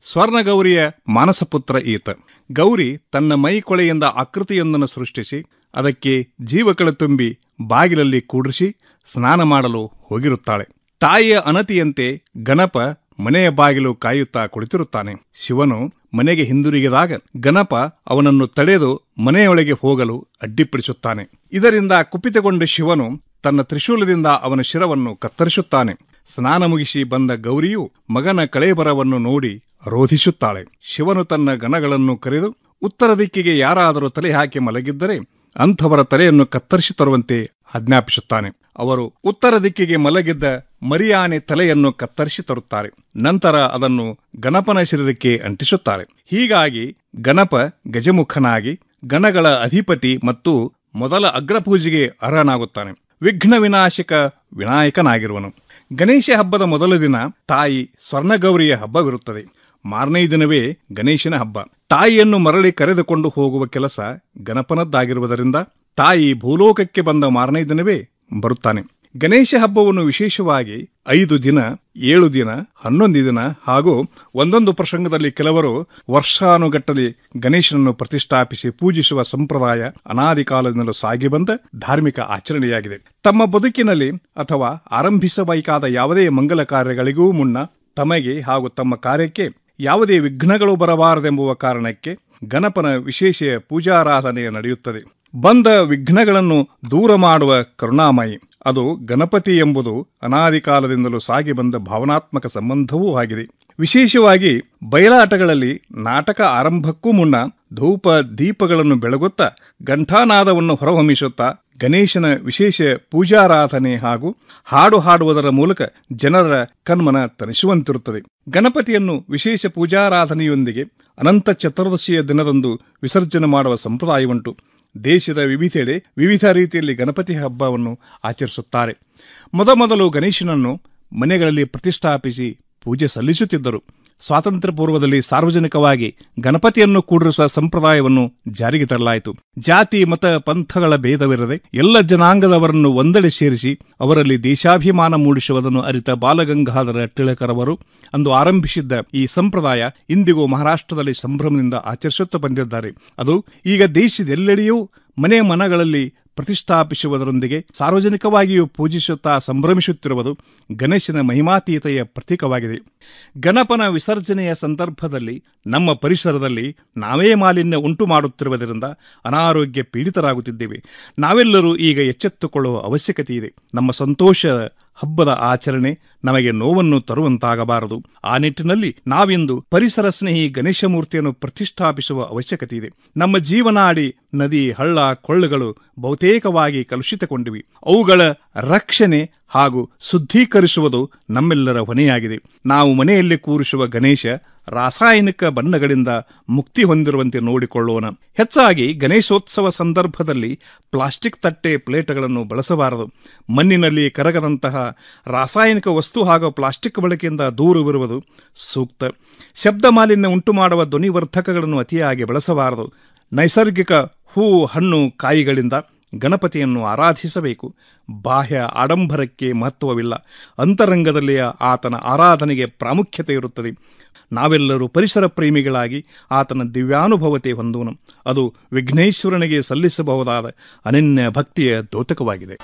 ಸ್ವರ್ಣಗೌರಿಯ ಮಾನಸಪುತ್ರ ಈತ ಗೌರಿ ತನ್ನ ಮೈ ಕೊಳೆಯಿಂದ ಆಕೃತಿಯೊಂದನ್ನು ಸೃಷ್ಟಿಸಿ ಅದಕ್ಕೆ ಜೀವಕಳ ತುಂಬಿ ಬಾಗಿಲಲ್ಲಿ ಕೂಡಿಸಿ ಸ್ನಾನ ಮಾಡಲು ಹೋಗಿರುತ್ತಾಳೆ ತಾಯಿಯ ಅನತಿಯಂತೆ ಗಣಪ ಮನೆಯ ಬಾಗಿಲು ಕಾಯುತ್ತಾ ಕುಳಿತಿರುತ್ತಾನೆ ಶಿವನು ಮನೆಗೆ ಹಿಂದಿರುಗಿದಾಗ ಗಣಪ ಅವನನ್ನು ತಡೆದು ಮನೆಯೊಳಗೆ ಹೋಗಲು ಅಡ್ಡಿಪಡಿಸುತ್ತಾನೆ ಇದರಿಂದ ಕುಪಿತಗೊಂಡ ಶಿವನು ತನ್ನ ತ್ರಿಶೂಲದಿಂದ ಅವನ ಶಿರವನ್ನು ಕತ್ತರಿಸುತ್ತಾನೆ ಸ್ನಾನ ಮುಗಿಸಿ ಬಂದ ಗೌರಿಯು ಮಗನ ಕಳೇಬರವನ್ನು ನೋಡಿ ರೋಧಿಸುತ್ತಾಳೆ ಶಿವನು ತನ್ನ ಗಣಗಳನ್ನು ಕರೆದು ಉತ್ತರ ದಿಕ್ಕಿಗೆ ಯಾರಾದರೂ ತಲೆ ಹಾಕಿ ಮಲಗಿದ್ದರೆ ಅಂಥವರ ತಲೆಯನ್ನು ಕತ್ತರಿಸಿ ತರುವಂತೆ ಆಜ್ಞಾಪಿಸುತ್ತಾನೆ ಅವರು ಉತ್ತರ ದಿಕ್ಕಿಗೆ ಮಲಗಿದ್ದ ಮರಿಯಾನೆ ತಲೆಯನ್ನು ಕತ್ತರಿಸಿ ತರುತ್ತಾರೆ ನಂತರ ಅದನ್ನು ಗಣಪನ ಶರೀರಕ್ಕೆ ಅಂಟಿಸುತ್ತಾರೆ ಹೀಗಾಗಿ ಗಣಪ ಗಜಮುಖನಾಗಿ ಗಣಗಳ ಅಧಿಪತಿ ಮತ್ತು ಮೊದಲ ಅಗ್ರಪೂಜೆಗೆ ಅರ್ಹನಾಗುತ್ತಾನೆ ವಿಘ್ನ ವಿನಾಶಕ ವಿನಾಯಕನಾಗಿರುವನು ಗಣೇಶ ಹಬ್ಬದ ಮೊದಲ ದಿನ ತಾಯಿ ಸ್ವರ್ಣಗೌರಿಯ ಹಬ್ಬವಿರುತ್ತದೆ ಮಾರನೇ ದಿನವೇ ಗಣೇಶನ ಹಬ್ಬ ತಾಯಿಯನ್ನು ಮರಳಿ ಕರೆದುಕೊಂಡು ಹೋಗುವ ಕೆಲಸ ಗಣಪನದ್ದಾಗಿರುವುದರಿಂದ ತಾಯಿ ಭೂಲೋಕಕ್ಕೆ ಬಂದ ಮಾರನೇ ದಿನವೇ ಬರುತ್ತಾನೆ ಗಣೇಶ ಹಬ್ಬವನ್ನು ವಿಶೇಷವಾಗಿ ಐದು ದಿನ ಏಳು ದಿನ ಹನ್ನೊಂದು ದಿನ ಹಾಗೂ ಒಂದೊಂದು ಪ್ರಸಂಗದಲ್ಲಿ ಕೆಲವರು ವರ್ಷಾನುಗಟ್ಟಲೆ ಗಣೇಶನನ್ನು ಪ್ರತಿಷ್ಠಾಪಿಸಿ ಪೂಜಿಸುವ ಸಂಪ್ರದಾಯ ಅನಾದಿ ಕಾಲದಿಂದಲೂ ಸಾಗಿ ಬಂದ ಧಾರ್ಮಿಕ ಆಚರಣೆಯಾಗಿದೆ ತಮ್ಮ ಬದುಕಿನಲ್ಲಿ ಅಥವಾ ಆರಂಭಿಸಬೇಕಾದ ಯಾವುದೇ ಮಂಗಲ ಕಾರ್ಯಗಳಿಗೂ ಮುನ್ನ ತಮಗೆ ಹಾಗೂ ತಮ್ಮ ಕಾರ್ಯಕ್ಕೆ ಯಾವುದೇ ವಿಘ್ನಗಳು ಬರಬಾರದೆಂಬುವ ಕಾರಣಕ್ಕೆ ಗಣಪನ ವಿಶೇಷ ಪೂಜಾರಾಧನೆ ನಡೆಯುತ್ತದೆ ಬಂದ ವಿಘ್ನಗಳನ್ನು ದೂರ ಮಾಡುವ ಕರುಣಾಮಯಿ ಅದು ಗಣಪತಿ ಎಂಬುದು ಅನಾದಿ ಕಾಲದಿಂದಲೂ ಸಾಗಿ ಬಂದ ಭಾವನಾತ್ಮಕ ಸಂಬಂಧವೂ ಆಗಿದೆ ವಿಶೇಷವಾಗಿ ಬಯಲಾಟಗಳಲ್ಲಿ ನಾಟಕ ಆರಂಭಕ್ಕೂ ಮುನ್ನ ಧೂಪ ದೀಪಗಳನ್ನು ಬೆಳಗುತ್ತಾ ಘಂಟಾನಾದವನ್ನು ಹೊರಹೊಮ್ಮಿಸುತ್ತಾ ಗಣೇಶನ ವಿಶೇಷ ಪೂಜಾರಾಧನೆ ಹಾಗೂ ಹಾಡು ಹಾಡುವುದರ ಮೂಲಕ ಜನರ ಕಣ್ಮನ ತನಿಸುವಂತಿರುತ್ತದೆ ಗಣಪತಿಯನ್ನು ವಿಶೇಷ ಪೂಜಾರಾಧನೆಯೊಂದಿಗೆ ಅನಂತ ಚತುರ್ದಶಿಯ ದಿನದಂದು ವಿಸರ್ಜನೆ ಮಾಡುವ ಸಂಪ್ರದಾಯವುಂಟು ದೇಶದ ವಿವಿಧೆಡೆ ವಿವಿಧ ರೀತಿಯಲ್ಲಿ ಗಣಪತಿ ಹಬ್ಬವನ್ನು ಆಚರಿಸುತ್ತಾರೆ ಮೊದಮೊದಲು ಗಣೇಶನನ್ನು ಮನೆಗಳಲ್ಲಿ ಪ್ರತಿಷ್ಠಾಪಿಸಿ ಪೂಜೆ ಸಲ್ಲಿಸುತ್ತಿದ್ದರು ಸ್ವಾತಂತ್ರ್ಯ ಪೂರ್ವದಲ್ಲಿ ಸಾರ್ವಜನಿಕವಾಗಿ ಗಣಪತಿಯನ್ನು ಕೂಡಿರಿಸುವ ಸಂಪ್ರದಾಯವನ್ನು ಜಾರಿಗೆ ತರಲಾಯಿತು ಜಾತಿ ಮತ ಪಂಥಗಳ ಭೇದವಿರದೆ ಎಲ್ಲ ಜನಾಂಗದವರನ್ನು ಒಂದೆಡೆ ಸೇರಿಸಿ ಅವರಲ್ಲಿ ದೇಶಾಭಿಮಾನ ಮೂಡಿಸುವುದನ್ನು ಅರಿತ ಬಾಲಗಂಗಾಧರ ಟಿಳಕರವರು ಅಂದು ಆರಂಭಿಸಿದ್ದ ಈ ಸಂಪ್ರದಾಯ ಇಂದಿಗೂ ಮಹಾರಾಷ್ಟ್ರದಲ್ಲಿ ಸಂಭ್ರಮದಿಂದ ಆಚರಿಸುತ್ತಾ ಬಂದಿದ್ದಾರೆ ಅದು ಈಗ ದೇಶದೆಲ್ಲೆಡೆಯೂ ಮನೆ ಮನಗಳಲ್ಲಿ ಪ್ರತಿಷ್ಠಾಪಿಸುವುದರೊಂದಿಗೆ ಸಾರ್ವಜನಿಕವಾಗಿಯೂ ಪೂಜಿಸುತ್ತಾ ಸಂಭ್ರಮಿಸುತ್ತಿರುವುದು ಗಣೇಶನ ಮಹಿಮಾತೀತೆಯ ಪ್ರತೀಕವಾಗಿದೆ ಗಣಪನ ವಿಸರ್ಜನೆಯ ಸಂದರ್ಭದಲ್ಲಿ ನಮ್ಮ ಪರಿಸರದಲ್ಲಿ ನಾವೇ ಮಾಲಿನ್ಯ ಉಂಟು ಮಾಡುತ್ತಿರುವುದರಿಂದ ಅನಾರೋಗ್ಯ ಪೀಡಿತರಾಗುತ್ತಿದ್ದೇವೆ ನಾವೆಲ್ಲರೂ ಈಗ ಎಚ್ಚೆತ್ತುಕೊಳ್ಳುವ ಅವಶ್ಯಕತೆ ಇದೆ ನಮ್ಮ ಸಂತೋಷ ಹಬ್ಬದ ಆಚರಣೆ ನಮಗೆ ನೋವನ್ನು ತರುವಂತಾಗಬಾರದು ಆ ನಿಟ್ಟಿನಲ್ಲಿ ನಾವಿಂದು ಪರಿಸರ ಸ್ನೇಹಿ ಗಣೇಶ ಮೂರ್ತಿಯನ್ನು ಪ್ರತಿಷ್ಠಾಪಿಸುವ ಅವಶ್ಯಕತೆ ಇದೆ ನಮ್ಮ ಜೀವನಾಡಿ ನದಿ ಹಳ್ಳ ಕೊಳ್ಳಗಳು ಬಹುತೇಕವಾಗಿ ಕಲುಷಿತಗೊಂಡಿವೆ ಅವುಗಳ ರಕ್ಷಣೆ ಹಾಗೂ ಶುದ್ಧೀಕರಿಸುವುದು ನಮ್ಮೆಲ್ಲರ ಹೊಣೆಯಾಗಿದೆ ನಾವು ಮನೆಯಲ್ಲಿ ಕೂರಿಸುವ ಗಣೇಶ ರಾಸಾಯನಿಕ ಬಣ್ಣಗಳಿಂದ ಮುಕ್ತಿ ಹೊಂದಿರುವಂತೆ ನೋಡಿಕೊಳ್ಳೋಣ ಹೆಚ್ಚಾಗಿ ಗಣೇಶೋತ್ಸವ ಸಂದರ್ಭದಲ್ಲಿ ಪ್ಲಾಸ್ಟಿಕ್ ತಟ್ಟೆ ಪ್ಲೇಟ್ಗಳನ್ನು ಬಳಸಬಾರದು ಮಣ್ಣಿನಲ್ಲಿ ಕರಗದಂತಹ ರಾಸಾಯನಿಕ ವಸ್ತು ಹಾಗೂ ಪ್ಲಾಸ್ಟಿಕ್ ಬಳಕೆಯಿಂದ ದೂರವಿರುವುದು ಸೂಕ್ತ ಶಬ್ದ ಮಾಲಿನ್ಯ ಉಂಟು ಮಾಡುವ ಧ್ವನಿವರ್ಧಕಗಳನ್ನು ಅತಿಯಾಗಿ ಬಳಸಬಾರದು ನೈಸರ್ಗಿಕ ಹೂ ಹಣ್ಣು ಕಾಯಿಗಳಿಂದ ಗಣಪತಿಯನ್ನು ಆರಾಧಿಸಬೇಕು ಬಾಹ್ಯ ಆಡಂಬರಕ್ಕೆ ಮಹತ್ವವಿಲ್ಲ ಅಂತರಂಗದಲ್ಲಿಯ ಆತನ ಆರಾಧನೆಗೆ ಪ್ರಾಮುಖ್ಯತೆ ಇರುತ್ತದೆ ನಾವೆಲ್ಲರೂ ಪರಿಸರ ಪ್ರೇಮಿಗಳಾಗಿ ಆತನ ದಿವ್ಯಾನುಭವತೆ ಹೊಂದೋಣ ಅದು ವಿಘ್ನೇಶ್ವರನಿಗೆ ಸಲ್ಲಿಸಬಹುದಾದ ಅನನ್ಯ ಭಕ್ತಿಯ ದ್ಯೋತಕವಾಗಿದೆ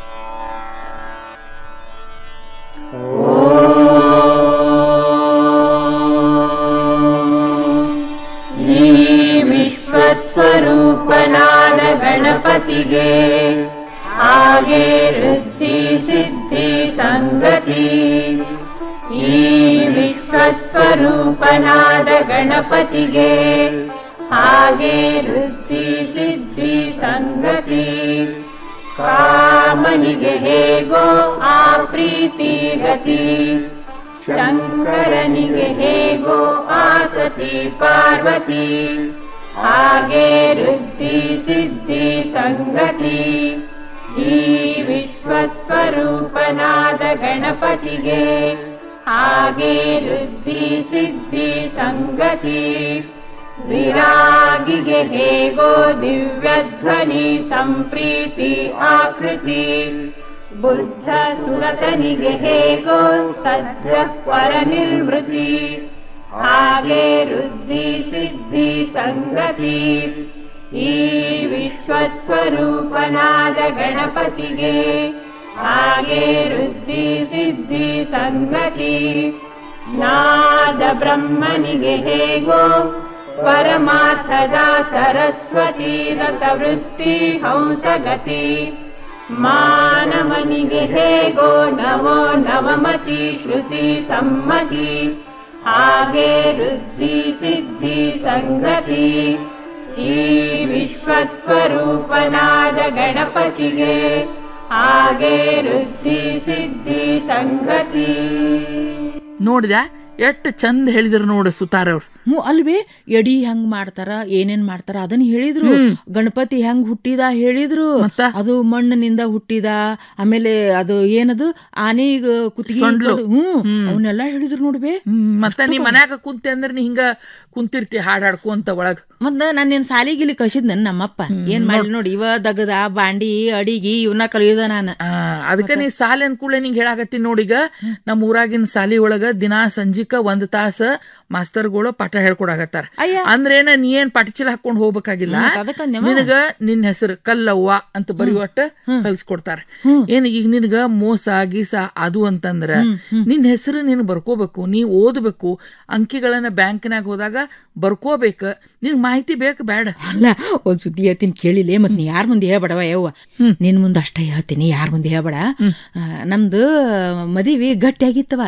ಈ ವಿಶ್ವಸ್ವರೂಪನಾದ ಗಣಪತಿಗೆ ಹಾಗೆ ವೃದ್ಧಿ ಸಿದ್ಧಿ ಸಂಗತಿ ಈ ವಿಶ್ವಸ್ವರೂಪನಾದ ಗಣಪತಿಗೆ ಹಾಗೆ ವೃದ್ಧಿ ಸಿದ್ಧಿ ಸಂಗತಿ ಕಾಮನಿಗೆ ಹೇಗೋ ಆ ಪ್ರೀತಿ ಗತಿ ಶಂಕರನಿಗೆ ಹೇಗೋ ಆಸತಿ ಪಾರ್ವತಿ ಹಾಗೆ ವೃದ್ಧಿ ಸಿದ್ಧಿ ಸಂಗತಿ ಈ ವಿಶ್ವಸ್ವರೂಪನಾದ ಗಣಪತಿಗೆ ಹಾಗೆ ವೃದ್ಧಿ ಸಿದ್ಧಿ ಸಂಗತಿ ವಿರಾಗಿಗೆ ಹೇಗೋ ದಿವ್ಯಧ್ವನಿ ಸಂಪ್ರೀತಿ ಆಕೃತಿ ಬುದ್ಧ ಸುರತನಿಗೆ ಹೇಗೋ ಸದ್ಯ ವರ ನಿರ್ವೃತಿ ಹಾಗೆ ವೃದ್ಧಿ ಸಿದ್ಧಿ ಸಂಗತಿ ಈ ವಿಶ್ವಸ್ವರೂಪನಾದ ಗಣಪತಿಗೆ ಹಾಗೆ ವೃದ್ಧಿ ಸಿದ್ಧಿ ಸಂಗತಿ ನಾದ ಬ್ರಹ್ಮನಿಗೆ ಹೇಗೋ ಪರಮಾರ್ಥದ ಸರಸ್ವತಿ ರಸವೃತ್ತಿ ಹಂಸಗತಿ ಮಾನವನಿಗೆ ಹೇಗೋ ನವೋ ನವಮತಿ ಶ್ರುತಿ ಸಮ್ಮತಿ ಹಾಗೆ ವೃದ್ಧಿ ಸಿದ್ಧಿ ಸಂಗತಿ ಈ ವಿಶ್ವಸ್ವರೂಪನಾದ ಗಣಪತಿಗೆ ಹಾಗೆ ವೃದ್ಧಿ ಸಿದ್ಧಿ ಸಂಗತಿ ನೋಡಿದ ಎಷ್ಟು ಚಂದ ಹೇಳಿದ್ರು ನೋಡು ಸುತಾರವ್ರು ಹ್ಞೂ ಅಲ್ವೇ ಎಡಿ ಹೆಂಗ್ ಮಾಡ್ತಾರ ಏನೇನ್ ಮಾಡ್ತಾರ ಅದನ್ನ ಹೇಳಿದ್ರು ಗಣಪತಿ ಹೆಂಗ್ ಹುಟ್ಟಿದ ಹೇಳಿದ್ರು ಅದು ಮಣ್ಣಿನಿಂದ ಹುಟ್ಟಿದ ಆಮೇಲೆ ಅದು ಏನದು ಆನೆಗ ಕುತ್ತಿಗೆ ಸೊಂಡ್ಲು. ಇಟ್ಕೊಂಡು- ಹ್ಞೂ ಅವನ್ನೆಲ್ಲ ಹೇಳಿದ್ರು ನೋಡ್ಬೇ ಮತ್ತೆ ನೀ ಮನ್ಯಾಗ ಕುಂತೆ ಅಂದ್ರೆ ನೀ ಹಿಂಗ ಕುಂತಿರ್ತಿ ಹಾಡ್ ಹಾಡ್ಕೊಂತ ಒಳಗ ಮತ್ತ ನಾನು ಸಾಲಿಗಿಲಿ ಕಳ್ಸಿದ್ ನನ್ ನಮ್ಮಪ್ಪ ಏನ್ ಮಾಡಿ ನೋಡಿ ಇವ ದಗದ ಬಾಂಡಿ ಅಡಿಗಿ ಇವನ್ನ ಕಲಿಯೋದ ನಾನು ಅದಕ್ಕೆ ನೀ ಸಾಲಿ ಅಂದ್ಕೂಡ್ಲೆ ನಿಂಗೆ ಹೇಳಾಕತ್ತೀನಿ ನೋಡೀಗ ನಮ್ಮ ಊರಾಗಿನ ಸಾಲಿ ಒಳಗ ದಿನಾ ಸಂಜಿಕ ಒಂದ್ ತಾಸ ಮಾಸ್ತರ್ಗಳು ಪಾಠ ಹೇಳ್ಕೊಡಾಕತ್ತಾರ ಅಂದ್ರೇನ ನೀ ಏನ್ ಪಟಚಿಲ ಹಾಕೊಂಡ್ ಹೋಗ್ಬೇಕಾಗಿಲ್ಲ ಹ್ಮ್, ಅದಕ್ಕ ಅಂದ್ಯವ. ನಿನಗ ನಿನ್ ಹೆಸರು ಕಲ್ಲವ್ವ ಅಂತ ಬರೆಯುವಟ್ಟ ಕಲ್ಸ್ಕೊಡ್ತಾರ ಏನ್ ಈಗ ನಿನಗ ಮೋಸ ಗೀಸ ಅದು ಅಂತಂದ್ರ ನಿನ್ ಹೆಸರು ನೀನ್ ಬರ್ಕೋಬೇಕು ನೀ ಓದ್ಬೇಕು ಅಂಕಿಗಳನ್ನ ಬ್ಯಾಂಕ್ನಾಗ ಹೋದಾಗ ಬರ್ಕೋಬೇಕ ನಿನ್ ಮಾಹಿತಿ ಬೇಕು ಬೇಡ ಅಲ್ಲ ಒಂದ್ ಸುದ್ದಿ ಹೇಳ್ತೀನಿ ಕೇಳಿಲ್ಲ ಮತ್ ನೀ ಯಾರ ಮುಂದೆ ಹೇಳ್ಬೇಡವ ಯವ್ವ ನಿನ್ ಮುಂದೆ ಅಷ್ಟೇ ಹೇಳ್ತೀನಿ ಯಾರ ಮುಂದೆ ಹೇಳ್ಬೇಡ ಆ, ನಮ್ದು ಮದಿವಿ ಗಟ್ಟಿ ಆಗಿತ್ತವ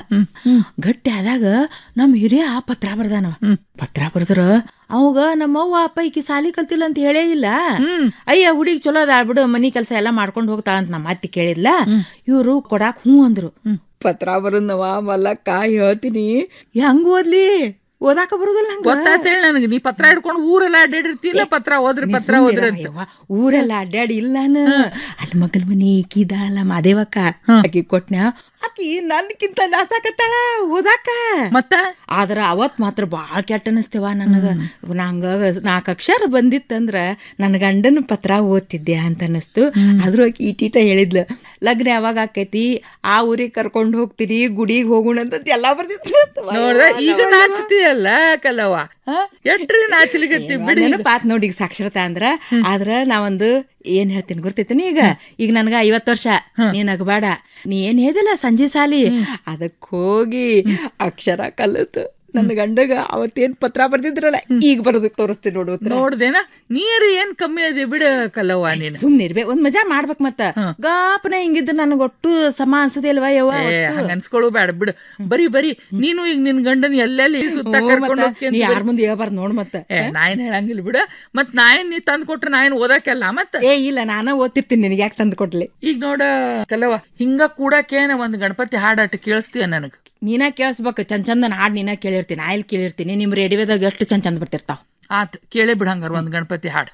ಗಟ್ಟಿ ಆದಾಗ ನಮ್ ಹಿರಿಯ ಪತ್ರ ಬರ್ದಾನವ ಪತ್ರ ಬರ್ದ್ರ ಅವಾಗ ನಮ್ಮವ್ವ ಅಪ್ಪ ಈಕಿ ಸಾಲಿ ಕಲ್ತಿಲ್ಲ ಅಂತ ಹೇಳೇ ಇಲ್ಲ ಅಯ್ಯ ಹುಡುಗಿ ಚಲೋ ಅದಾಳ್ ಬಿಡು ಮನಿ ಕೆಲಸ ಎಲ್ಲಾ ಮಾಡ್ಕೊಂಡು ಹೋಗ್ತಾಳ ಅಂತ ನಮ್ಮ ಅತ್ತಿ ಕೇಳಿದ್ಲ ಇವ್ರು ಕೊಡಾಕ್ ಹ್ಞೂ ಅಂದ್ರು ಪತ್ರ ಬರೋದವ ಮಲ್ಲಕ್ಕ ಹೇಳ್ತೀನಿ ಹೆಂಗ್ ಓದ್ಲಿ ಓದಾಕ ಬರುದಿಲ್ಲ ನಂಗೆ ಗೊತ್ತಾತೇಳಿ ನನಗೆ ನೀ ಪತ್ರ ಹಿಡ್ಕೊಂಡು ಊರೆಲ್ಲ ಅಡ್ಡಾಡಿರ್ತಿಲ್ಲ ಪತ್ರ ಓದ್ರಿ ನೀ ಪತ್ರ ಸುಮ್ನಿರವ್ವ ಓದ್ರಿ ಅಂತ ಯವ್ವ. ಊರೆಲ್ಲ ಅಡ್ಡಾಡಿ ಇಲ್ಲಾನ ಅಲ್ಲಿ ಮಗಲ್ ಮನಿ ಈಕಿ ಇದಾಳಲ್ಲ ಮಾದೇವಕ್ಕ ಆಕಿ ಕೊಟ್ನ್ಯಾ ಆಕಿ ನನ್ಕಿಂತ ನಾಸಾಕತ್ತಾಳ ಓದಾಕ ಮತ್ತ ಆದ್ರ ಅವತ್ ಮಾತ್ರ ಬಾಳ್ ಕೆಟ್ಟ ಅನಸ್ತೇವ ನನಗ ನಂಗ ನಾಲ್ಕು ಅಕ್ಷರ ಬಂದಿತ್ತಂದ್ರ ನನ್ನ ಗಂಡನ ಪತ್ರ ಓದ್ತಿದ್ದೆ ಅಂತ ಅನಸ್ತು ಆದ್ರೂ ಆಕಿ ಈಟೀಟ ಹೇಳಿದ್ಲು ಲಗ್ನ ಯಾವಾಗ ಆಕೈತಿ ಆ ಊರಿಗೆ ಕರ್ಕೊಂಡು ಹೋಗ್ತೀನಿ ಗುಡಿಗೆ ಹೋಗೋಣ ಅಂತ ಎಲ್ಲಾ ಬರ್ದಿತ್ತು ನೋಡ್ದ ಈಗ ನಾಚತಿಯಲ್ಲ ಕಲವ ಎಟ್ರಿ ನಾಚಲಿಗತ್ತಿ ಬಿಡಿ ನೆನಪಾತ್ ನೋಡಿ ಈಗ ಸಾಕ್ಷರತಾ ಅಂದ್ರ ಆದ್ರ ನಾವೊಂದು ಏನ್ ಹೇಳ್ತೀನಿ ಗೊತ್ತೈತೇನಿ ಈಗ ಈಗ ನನ್ಗ ಐವತ್ ವರ್ಷ ನೀನ್ ಅಗಬೇಡ ನೀ ಏನ್ ಹೇಳಿದಿಲ್ಲ ಸಂಜೆ ಸಾಲಿ ಅದಕ್ ಹೋಗಿ ಅಕ್ಷರ ಕಲಿತು ನನ್ನ ಗಂಡಗ ಅವತ್ತೇನ್ ಪತ್ರ ಬರ್ದಿದ್ರಲ್ಲ ಈಗ ಬರೋದಕ್ ತೋರಿಸ್ತೀನಿ ನೋಡು ಉತ್ತರ. ನೋಡ್ದೇನ ನೀರು ಏನ್ ಕಮ್ಮಿ ಅದಿ ಬಿಡ ಕಲವ ನೀನು ಸುಮ್ನೆ ಇರ್ಬೇ ಒಂದ್ ಮಜಾ ಮಾಡ್ಬೇಕ್ ಮತ್ತ ಗಾಪನ ಹಿಂಗಿದ್ದು ನನಗೆ ಒಟ್ಟು ಸಮ ಅನ್ಸದಿಲ್ವಾ ಯವ್ವ ಏ ಒಟ್ಟು? ಹಂಗ ಅನ್ಸ್ಕೊಳ್ಳು ಬೇಡ ಬಿಡು ಬರಿ ಬರಿ ನೀನು ಈಗ ನಿನ್ ಗಂಡನ್ ಎಲ್ಲೆಲ್ಲಿ ಸುತ್ತ ಹ್ಞೂ ಕರ್ಕೊಂಡು ಮತ್ತ. ನೀ ಯಾರ್ ಮುಂದೆ ಹೇಳ್ಬಾರ್ದು ನೋಡ್ ಮತ್ತ ಏ ನಾ ಏನ್ ಹೇಳಂಗಿಲ್ಲ ಬಿಡ ಮತ್ ನಾ ಏನ್ ನೀ ತಂದ್ ಕೊಟ್ರೆ ನಾ ಏನ್ ಓದಾಕಲ್ಲ ಮತ್ತ ಏ ಇಲ್ಲ ನಾನ ಓದ್ತಿರ್ತೀನಿ ನಿನಗೆ ಯಾಕೆ ತಂದು ಕೊಡ್ಲಿ ಈಗ ನೋಡ ಕಲವ ಹಿಂಗ ಕೂಡಕೇನ ಒಂದ್ ಗಣಪತಿ ಹಾಡಾಟ ಕೇಳಿಸ್ತೀಯ ನನಗ ನೀನ ಕೇಳಿಸ್ಬೇಕು ಚಂದ ಚಂದನ ಹಾಡ್ ನೀನ ಕೇಳಿರ್ತೀನಿ ಆಯ್ಲ್ ಕೇಳಿರ್ತೀನಿ ನಿಮ್ ರೇಡಿಯೋದಾಗ ಎಷ್ಟು ಚಂದ ಚಂದ ಬರ್ತಿರ್ತಾವ ಆತ್ ಕೇಳೇ ಬಿಡ ಹಂಗಾರ ಒಂದ್ ಗಣಪತಿ ಹಾಡು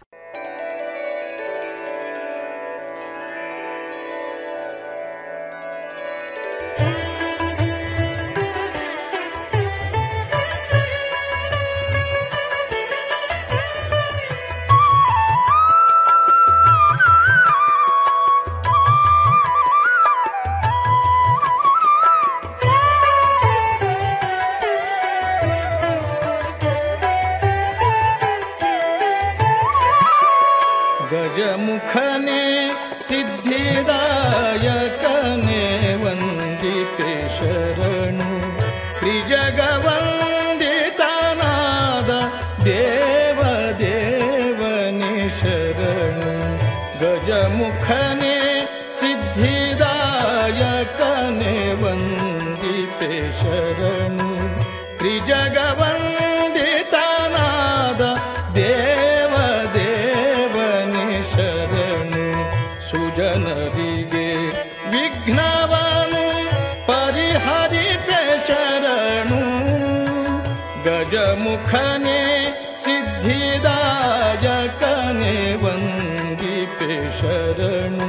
ಗಜಮುಖನೆ ಸಿದ್ಧಿದಾಯಕನೆ ವಂದಿಪೆ ಶರಣು ತ್ರಿಜಗವಂದಿತನಾದ ದೇವ ದೇವನೆ ಶರಣು ಗಜಮುಖನೆ ಸಿದ್ಧಿದಾಯಕನೆ ವಂದಿಪೆ ಶರಣು ತ್ರಿಜಗವಂದಿತನಾದ ದೇವ ದೇವನೆ ಶರಣು ಸುಜನರಿಗೆ ವಿಘ್ನವನು ಪರಿಹರಿಪೆ ಶರಣು ಗಜಮುಖನೆ ಸಿದ್ಧಿದಾಯಕನೆ ವಂದಿಪೆ ಶರಣು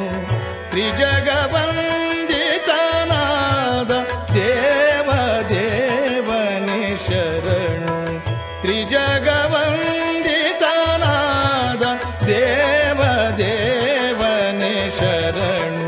ತ್ರಿಜಗವಂದಿತನಾದ ದೇವ ದೇವನೆ ಶರಣು ತ್ರಿಜಗವಂದಿತನಾದ ದೇವ ದೇವನೆ ಶರಣು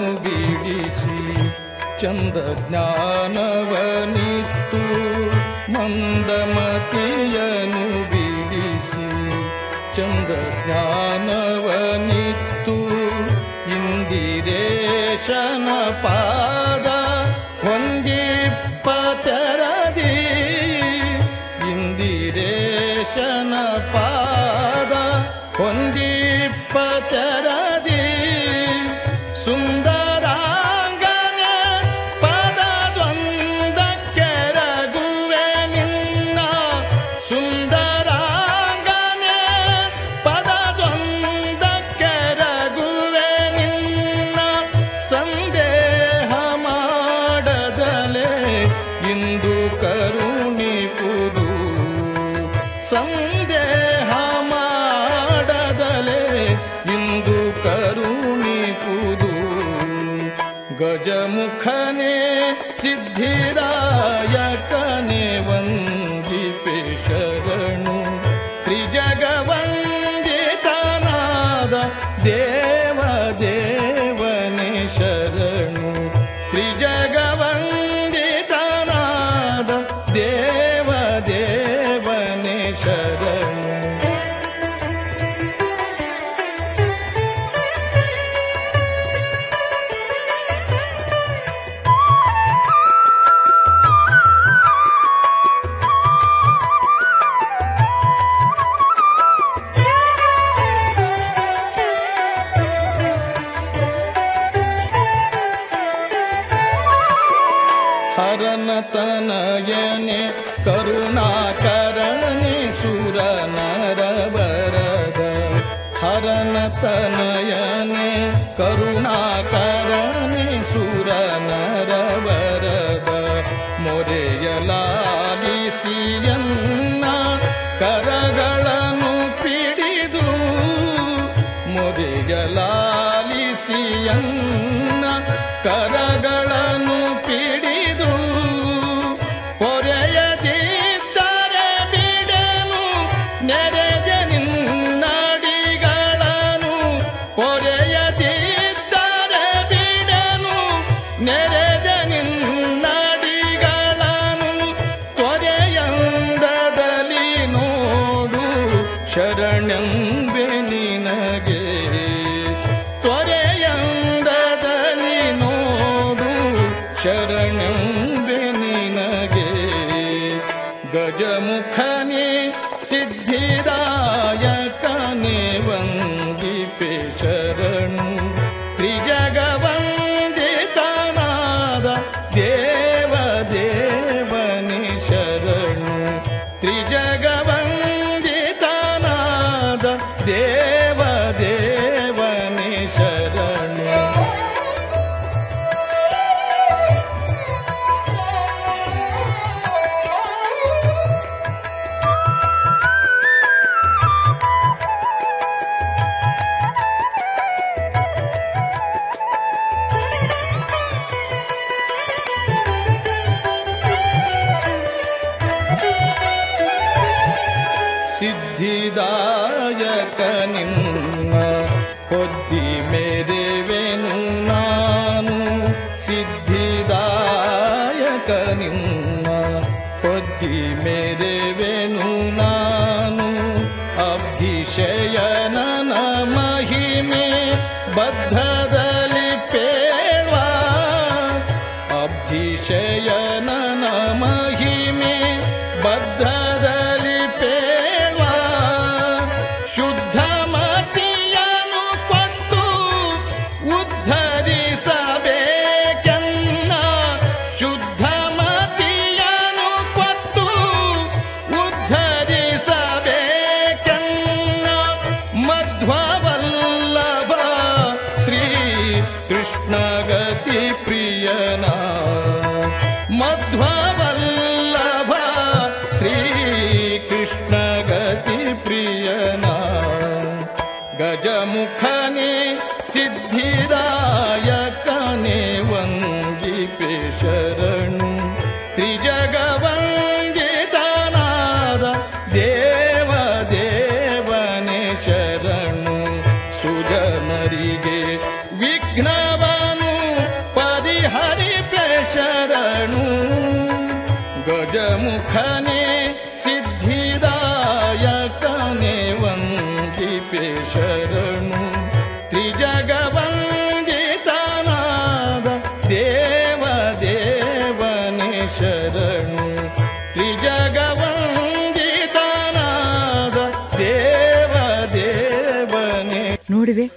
ಬಿಡಿಸಿ ಚಂದ ಜ್ಞಾನವನಿತ್ತು ಮಂದಮತಿಯನು ಬಿಡಿಸಿ ಚಂದ ಜ್ಞಾನವನಿತ್ತು ಇಂದಿರೇಶನ ಪಾದ ಹೊಂದಿಪ್ಪತೆರದಿ ಇಂದಿರೇಶನ ಪಾದ ಹೊಂದಿಪ್ಪತೆರದಿ ಸುಂದರಾಂಗನ ಪದದೊಂದಕ್ಕೆರಗುವೆ ನಿನ್ನ ಸುಂದರಾಂಗನ ಪದದೊಂದಕ್ಕೆರಗುವೆ ನಿನ್ನ ಸಂದೇಹ ಮಾಡದಲೆ ಇಂದು ಕರುಣಿಪುದು ಸಂದೇಹ ಮಾಡದಲೆ ಇಂದು ಕರುಣಿಪುದು ಗಜಮುಖನೇ ಸಿದ್ಧಿದಾಯಕನೇ ವಂದಿಪೆ ಶರಣು ತ್ರಿಜಗವಂದಿತನಾದ ದೇವ ದೇವನೇ ಶರಣು ತ್ರಿಜಗವಂದಿತನಾದ ದೇವ ದೇವನೇ ಶರಣು ಹರನ ತನಯನೆ ಕರುಣಾಕರನೆ ಸುರ ನರವರದ ಹರನ ತನಯನೆ ಕರುಣಾಕರನೆ ಸುರ ನರವರದ ಮೊರೆಯಲಾಲಿಸಿಯನ್ನ ಕರಗಳನ್ನು ಪಿಡಿದು ಮೊರೆಯಲಾಲಿಸಿಯನ್ನ ಕರಗಳನ್ನು ಪಿಡಿದು ಪೊರೆಯದಿದ್ದರೆ ಬಿಡನು ನೆರೆದ ನಿನ್ನಡಿಗಳನ್ನು ಪೊರೆಯದಿದ್ದರೆ ಬಿಡನು ನೆರೆದ ನಿನ್ನಡಿಗಳನ್ನು ತೊರೆಯಂದದಲ್ಲಿ ನೋಡು ಶರಣೆಂಬೆ ನಿನಗೆ ತೊರೆಯಂದದಲ್ಲಿ ನೋಡು ಶರಣೆಂಬೆ ನಿನಗೆ ಗಜಮುಖನೇ ಸಿದ್ಧಿದಾಯಕನೇ ವಂದಿಪೆ ಶರಣು ತ್ರಿಜಗವಂದಿತನಾದ ದೇವ ದೇವನೇ ಶರಣು ತ್ರಿಜಗವಂದಿತನಾದ ದೇವ ದೇವನೇ ಶರಣು ಸಿದ್ಧಿದಾಯಕ ನಿನ್ನ ಕೊದ್ದಿ ಮೇರೆವೆನು ನಾನು ಸಿದ್ಧಿದಾಯಕ ನಿನ್ನ ಕೊದ್ದಿ ಮೇರೆವೆನು ನಾನು ಅಬ್ಧಿಶಯನನ ಮಹಿಮೆ ಬದ್ಧದಲ್ಲಿ ಪೇಳ್ವ ಅಬ್ಧಿಶಯನನ ಮಹಿಮೆ ಬದ್ಧದಲ್ಲಿ ಪೇಳ್ವ ಶುದ್ಧ ಮತಿಯನು ಕೊಟ್ಟು ಉದ್ಧರಿಸಬೇಕೆನ್ನ ಶುದ್ಧ ಮತಿಯನು ಕೊಟ್ಟು ಉದ್ಧರಿಸಬೇಕೆನ್ನ ಮಧ್ವವಲ್ಲಭ ಶ್ರೀ ಕೃಷ್ಣ ಗತಿ ಪ್ರಿಯನ ಮಧ್ವವಲ್ಲಭ ಶ್ರೀ ಕೃಷ್ಣ ಗತಿ ಪ್ರಿಯನ ಗಜಮುಖನೇ ಸಿದ್ಧಿದಾಯಕನೇ ವಂದಿಪೆ ಶರಣು ತ್ರಿಜಗವಂದಿತನಾದ ದೇವ ದೇವನೇ ಶರಣು ಸುಜನರಿಗೆ ವಿಘ್ನವನು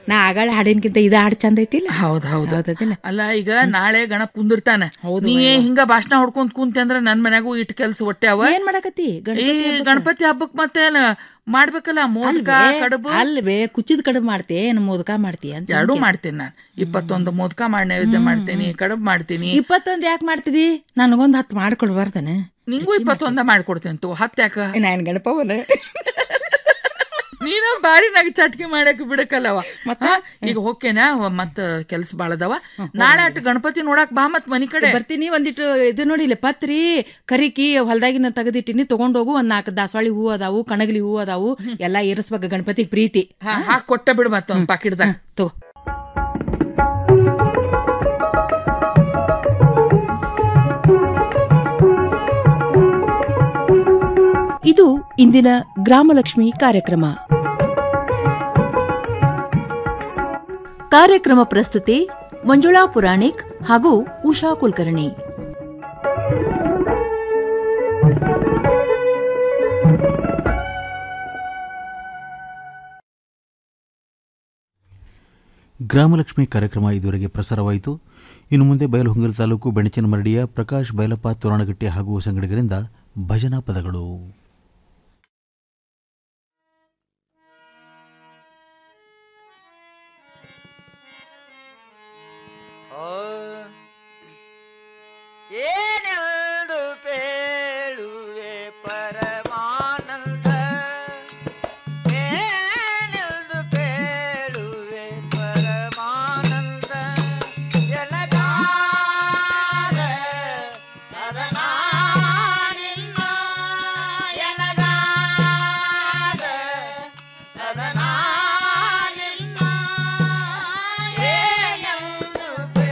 ನಾ ಆಗಳ ಹಾಡಿನ್ಕಿಂತ ಇದ ಹಾಡ್ ಚಂದ ಐತಿಲ್ಲ ಹೌದ್ ಹೌದು ಹೌದದಿಲ್ಲ ಅಲ್ಲ ಈಗ ನಾಳೆ ಗಣಪ ಕುಂದಿರ್ತಾನ ಹೌದು ನೀ ಯವ್ವ. ಹಿಂಗ ಭಾಷಣ ಹೊಡ್ಕೊಂಡ್ ಕುಂತಿ ಅಂದ್ರ ನನ್ ಮನ್ಯಾಗೂ ಇಟ್ ಕೆಲ್ಸ ಹೊಟ್ಟೆ ಅವ ಏನ್ ಮಾಡಕತ್ತಿ ಈ ಗಣಪತಿ ಹಬ್ಬಕ್ಕ? ಗಣಪತಿ ಹಬ್ಬಕ್ ಮತ್ತೆ ಮಾಡ್ಬೇಕಲ್ಲ ಮೋದಕ ಅಲ್ವೇ? ಕಡುಬು ಅಲ್ವೇ ಕುಚ್ಚಿದ ಕಡುಬು ಮಾಡ್ತಿ ಏನ್ ಮೋದಕ ಮಾಡ್ತಿ ಅಂತ ಎರಡೂ ಮಾಡ್ತೀನಿ ನಾನು ಇಪ್ಪತ್ತೊಂದು ಮೋದಕ ಮಾಡಿ ನೈವೇದ್ಯ ಮಾಡ್ತೀನಿ ಕಡುಬು ಮಾಡ್ತೀನಿ ಇಪ್ಪತ್ತೊಂದ್ ಯಾಕೆ ಮಾಡ್ತಿದಿ ನನಗೊಂದ್ ಹತ್ತು ಮಾಡ್ಕೊಡ್ಬಾರ್ದನ ನಿಂಗೂ ಇಪ್ಪತ್ತೊಂದ ಮಾಡ್ಕೊಡ್ತೀನಿ ತಗೋ ಹತ್ತು ಯಾಕ ನಾನ್ ಗಣಪವನ ನೀನು ಬಾರಿ ನಗ ಚಟ್ಕೆ ಮಾಡಕ್ ಬಿಡಕಲ್ಲವ ಮತ್ತ ಈಗ ಹೋಗ್ಕೇನಾ ಮತ್ತ ಕೆಲ್ಸ ಬಾಳದವ ನಾಳೆ ಅಟ್ ಗಣಪತಿ ನೋಡಕ್ ಬಾ ಮತ್ ಮನಿ ಕಡೆ ಬರ್ತೀನಿ ಒಂದಿಟ್ಟು ಇದು ನೋಡಿ ಇಲ್ಲಿ ಪತ್ರಿ ಕರಿಕಿ ಹೊಲ್ದಾಗಿನ ತೆಗೆದಿಟ್ಟಿನಿ ತಗೊಂಡೋಗು ಒಂದ್ ನಾಲ್ಕು ದಾಸವಾಳಿ ಹೂ ಅದಾವು ಕಣಗಲಿ ಹೂ ಅದಾವು ಎಲ್ಲಾ ಏರಿಸ್ಬೇಕು ಗಣಪತಿಗ್ ಪ್ರೀತಿ ಹಾಕ್ ಕೊಟ್ಟ ಬಿಡು ಮತ್ತ ಒಂದ್ ಪಾಕಿಟ್ದಾಗ ತಗೋ ಇದು ಇಂದಿನ ಗ್ರಾಮಲಕ್ಷ್ಮಿ ಕಾರ್ಯಕ್ರಮ ಕಾರ್ಯಕ್ರಮ ಪ್ರಸ್ತುತಿ ಮಂಜುಳಾ ಪುರಾಣಿಕ್ ಹಾಗೂ ಉಷಾ ಕುಲಕರ್ಣಿ ಗ್ರಾಮಲಕ್ಷ್ಮಿ ಕಾರ್ಯಕ್ರಮ ಇದುವರೆಗೆ ಪ್ರಸಾರವಾಯಿತು ಇನ್ನು ಮುಂದೆ ಬಯಲುಹೊಂಗಲ ತಾಲೂಕು ಬೆಣಚನಮರಡಿಯ ಪ್ರಕಾಶ್ ಬೈಲಪ್ಪ ತೋರಣಗಟ್ಟೆ ಹಾಗೂ ಸಂಗಡಿಗರಿಂದ ಭಜನಾ ಪದಗಳು ಏನೆಂದು ಪೇಳುವೆ ಪರಮಾನಂದ ಏನೆಂದು ಪೇಳುವೆ ಪರಮಾನಂದ ಎನಗಾದ ಅದನಾನಿನ್ನ ಎನಗಾದ ಅದನಾನಿನ್ನ ಏನೆಂದು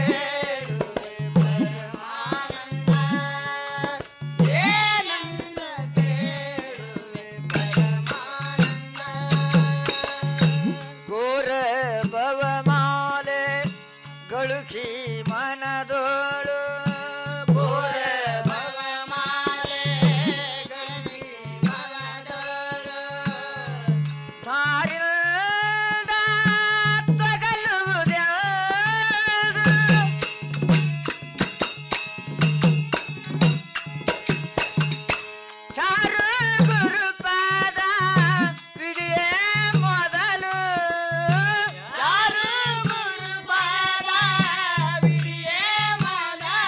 ಘೋರ ಭವಮಾಲೆ ಗಳುಖಿ ಮನದೋಳು ಘೋರ ಭವಮಾಲೆ ಗಳುಖಿ ಮನದೋಳು ತಾರಿಲ್ದ ತಗಲುವುದ್ಯಾವುದು ಚಾರು ಗುರುಪಾದ ವಿಡಿಯೇ ಮೊದಲು ಚಾರು ಗುರುಪಾದ ವಿಡಿಯೇ ಮೊದಲು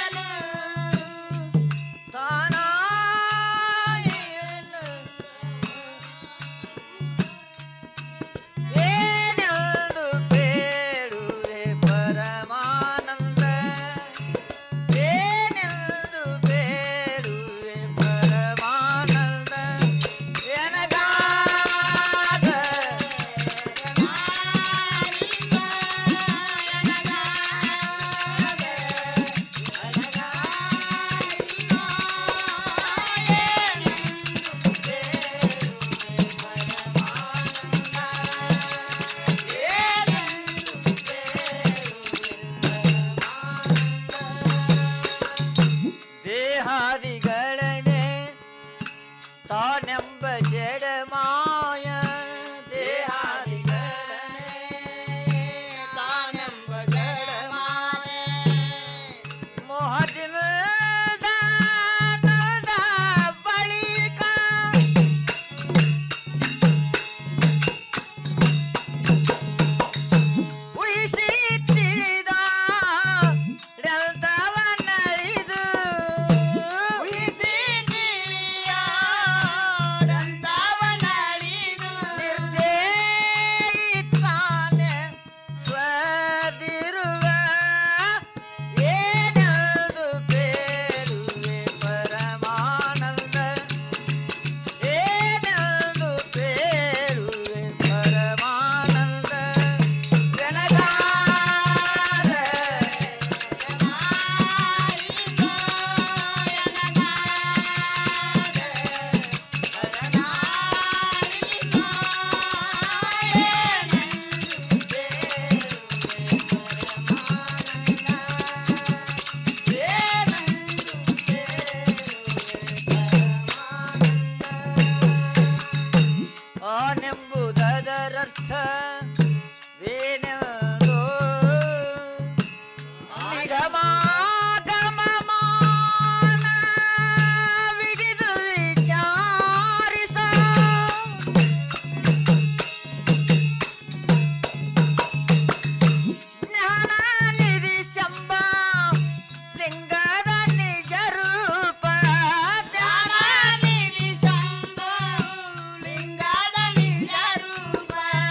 ಗಮಮಾನ ವಿಗಿದು ವಿಚಾರಿಸ ಜ್ಞಾನ ನಿಧಿ ಶಂಭ ಲಿಂಗದ ನಿಜ ರೂಪ ಜ್ಞಾನ ನಿಧಿ ಶಂಭ ಲಿಂಗದ ನಿಜ ರೂಪ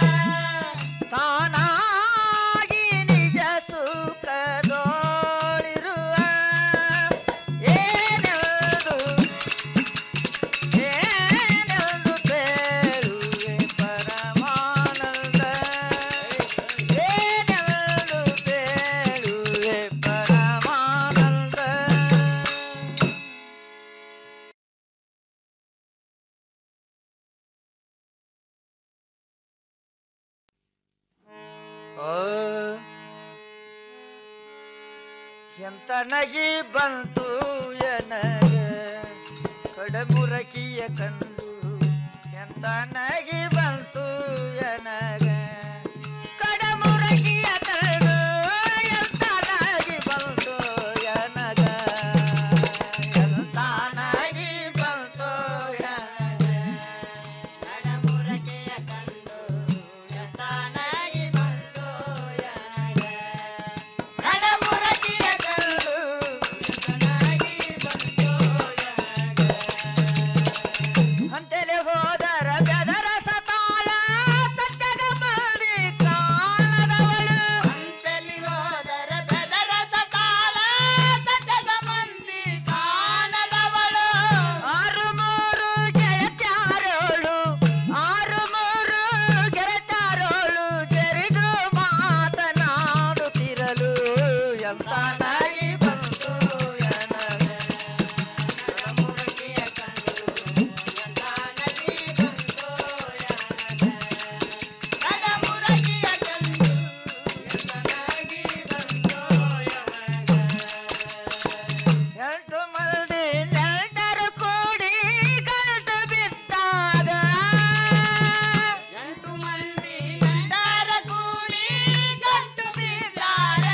ತಾನಾಗಿ ನಿಜ ಸುಖದೋಳಿರುವ ಏನೆಂದು ಏನೆಂದು ತೇಳುವೆ ಪರಮಾನಂದ ಏನೆಂದು ತೇಳುವೆ ಪರಮಾನಂದ ಎಂತ ನಗಿ ಬಂತು ಎನಗ ಕಡಬುರಕಿಯ ಕಂಡು ಎಂತ ನಗಿ ಬಂತು ಎನಗ ಕಡಬುರಕಿಯ ಕಂಡು ಎಂತ ನಗಿ ಬಂತು ಎನಗ ಎಂತ ನಗಿ ಬಂತು ಎನಗ ಕಡಬುರಕಿಯ ಕಂಡು ಎಂತ ನಗಿ ಬಂತು ಎನಗ ಕಡಬುರಕಿಯ ಕಂಡು ಅಂತಲೇ ಹೋದರ ಬೆದರ ಸತಾಲ ಸತ್ಯಗ ಬಳಿ ಕಾಣದವಳು ಅಂತಲಿ ಹೋದರ ಬೆದರ ಸತಾಲ ಸತ್ಯಗ ಮಂದಿ ಕಾಣದವಳು ಆರು ಮೂರು ಗೆಳತ್ಯಾರೋಳು ಆರು ಮೂರು ಗೆಳತ್ಯಾರೋಳು ಜರಿದು ಮಾತನಾಡುತ್ತಿರಲು ಎಂತ ನಾಯಿ ಬಂತು ಎನಗೆ ಕಡಮುರಕಿಯ ಕಂಡು ಎಂಟು ಮಂದಿ ನೆಂಟರು ಕೂಡಿ ಗಂಟು ಬಿದ್ದಾಗ ಎಂಟು ಮಂದಿ ನೆಂಟರ ಕೂಡಿ ಗಂಟು ಬಿದ್ದಾಗ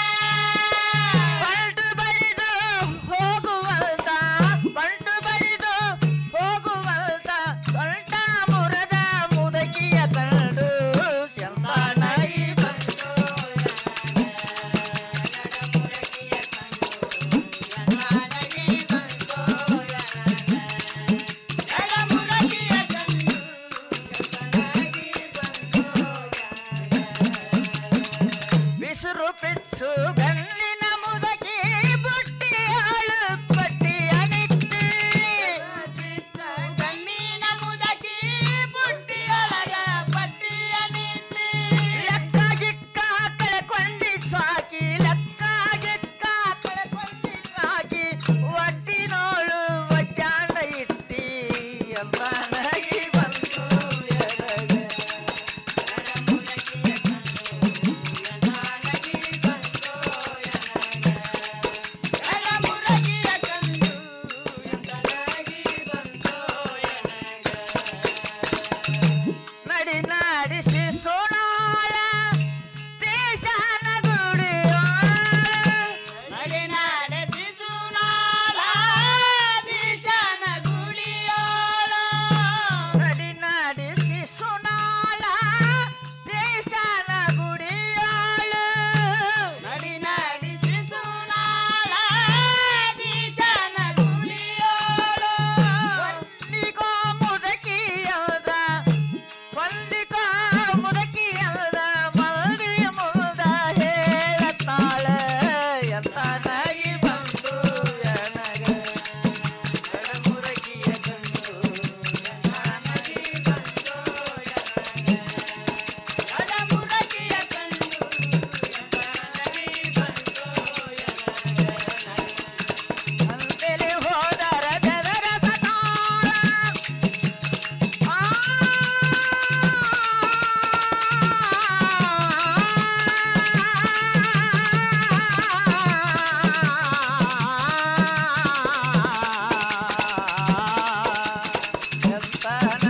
ಬಂಟು ಬರಿದು ಹೋಗುವಲ್ತ ಬಂಟು ಬರಿದು ಹೋಗುವಲ್ತ ಸೊಂಟ ಮುರದ ಮುದಕಿಯ ಕಂಡು ಶಂತ ನಾಯಿ ಬಂತು ಬಿಸಿರು ಪಿಚ್ಚು ಗಣ್ಣಿನ ಮುದಕಿ ಬುಟ್ಟಿ ಹಾಳು ಪಟ್ಟಿ ಅನಿತ್ತಿ ಗಣ್ಣಿನ ಮುದಕಿ ಬುಟ್ಟಿ ಒಳಗ ಪಟ್ಟಿ ಅನಿತ್ತಿ ಲೆಕ್ಕ ಗಿಕ್ಕ ಕಳ್ಕೊಂಡಿ ಸಾಕಿ ಲೆಕ್ಕ ಗಿಕ್ಕ ಕಳ್ಕೊಂಡಿ ಸಾಕಿ ಒಟ್ಟಿನೋಳು ಒಟ್ಟಾಂಡ ಇಟ್ಟಿ ಎಂಬ ನಗಿ ಬಂತು ಎರಗ ನಡಿ ನಾಡಿಸಿ ಸೋಣಾಳ ದೇಶಾನ ನಡಿ ನಾಡಿಸಿ ಸೋಣಾಳ ದೇಶಾನ ಗುಡಿಯೋಳ ನಡಿ ನಾಡಿಸಿ ಸೋಣಾಳ ದೇಶಾನ ಗುಡಿಯೋಳ ನಡಿ ನಾಡಿಸಿ ಸೋಣಾಳ ದೇಶಾನ ಗುಡಿಯೋಳ ಒಲ್ಲಿಗೋ ಮುದಕಿಯದ ಒಂದಿಕ ಮುದಕಿಯಲ್ಲ ಮಲ್ದಿ ಮುಲ್ದ ಹೇಳತ್ತಾಳ ಎಂತ ನಾಯಿ ಬಂತು ಎನಗ ಎಡಮುರಗಿಯ ಕಂಡು ಎಂತ ನಾಯಿ ಬಂತು ಎನಗ ಎಡಮುರಗಿಯ ಕಂಡು ಎಂತ ನಾಯಿ ಬಂತು ಎನಗ ಅಂತೇಳಿ ಹೋದರ ಬೆದರ ಸತಾಳ ಎಂತ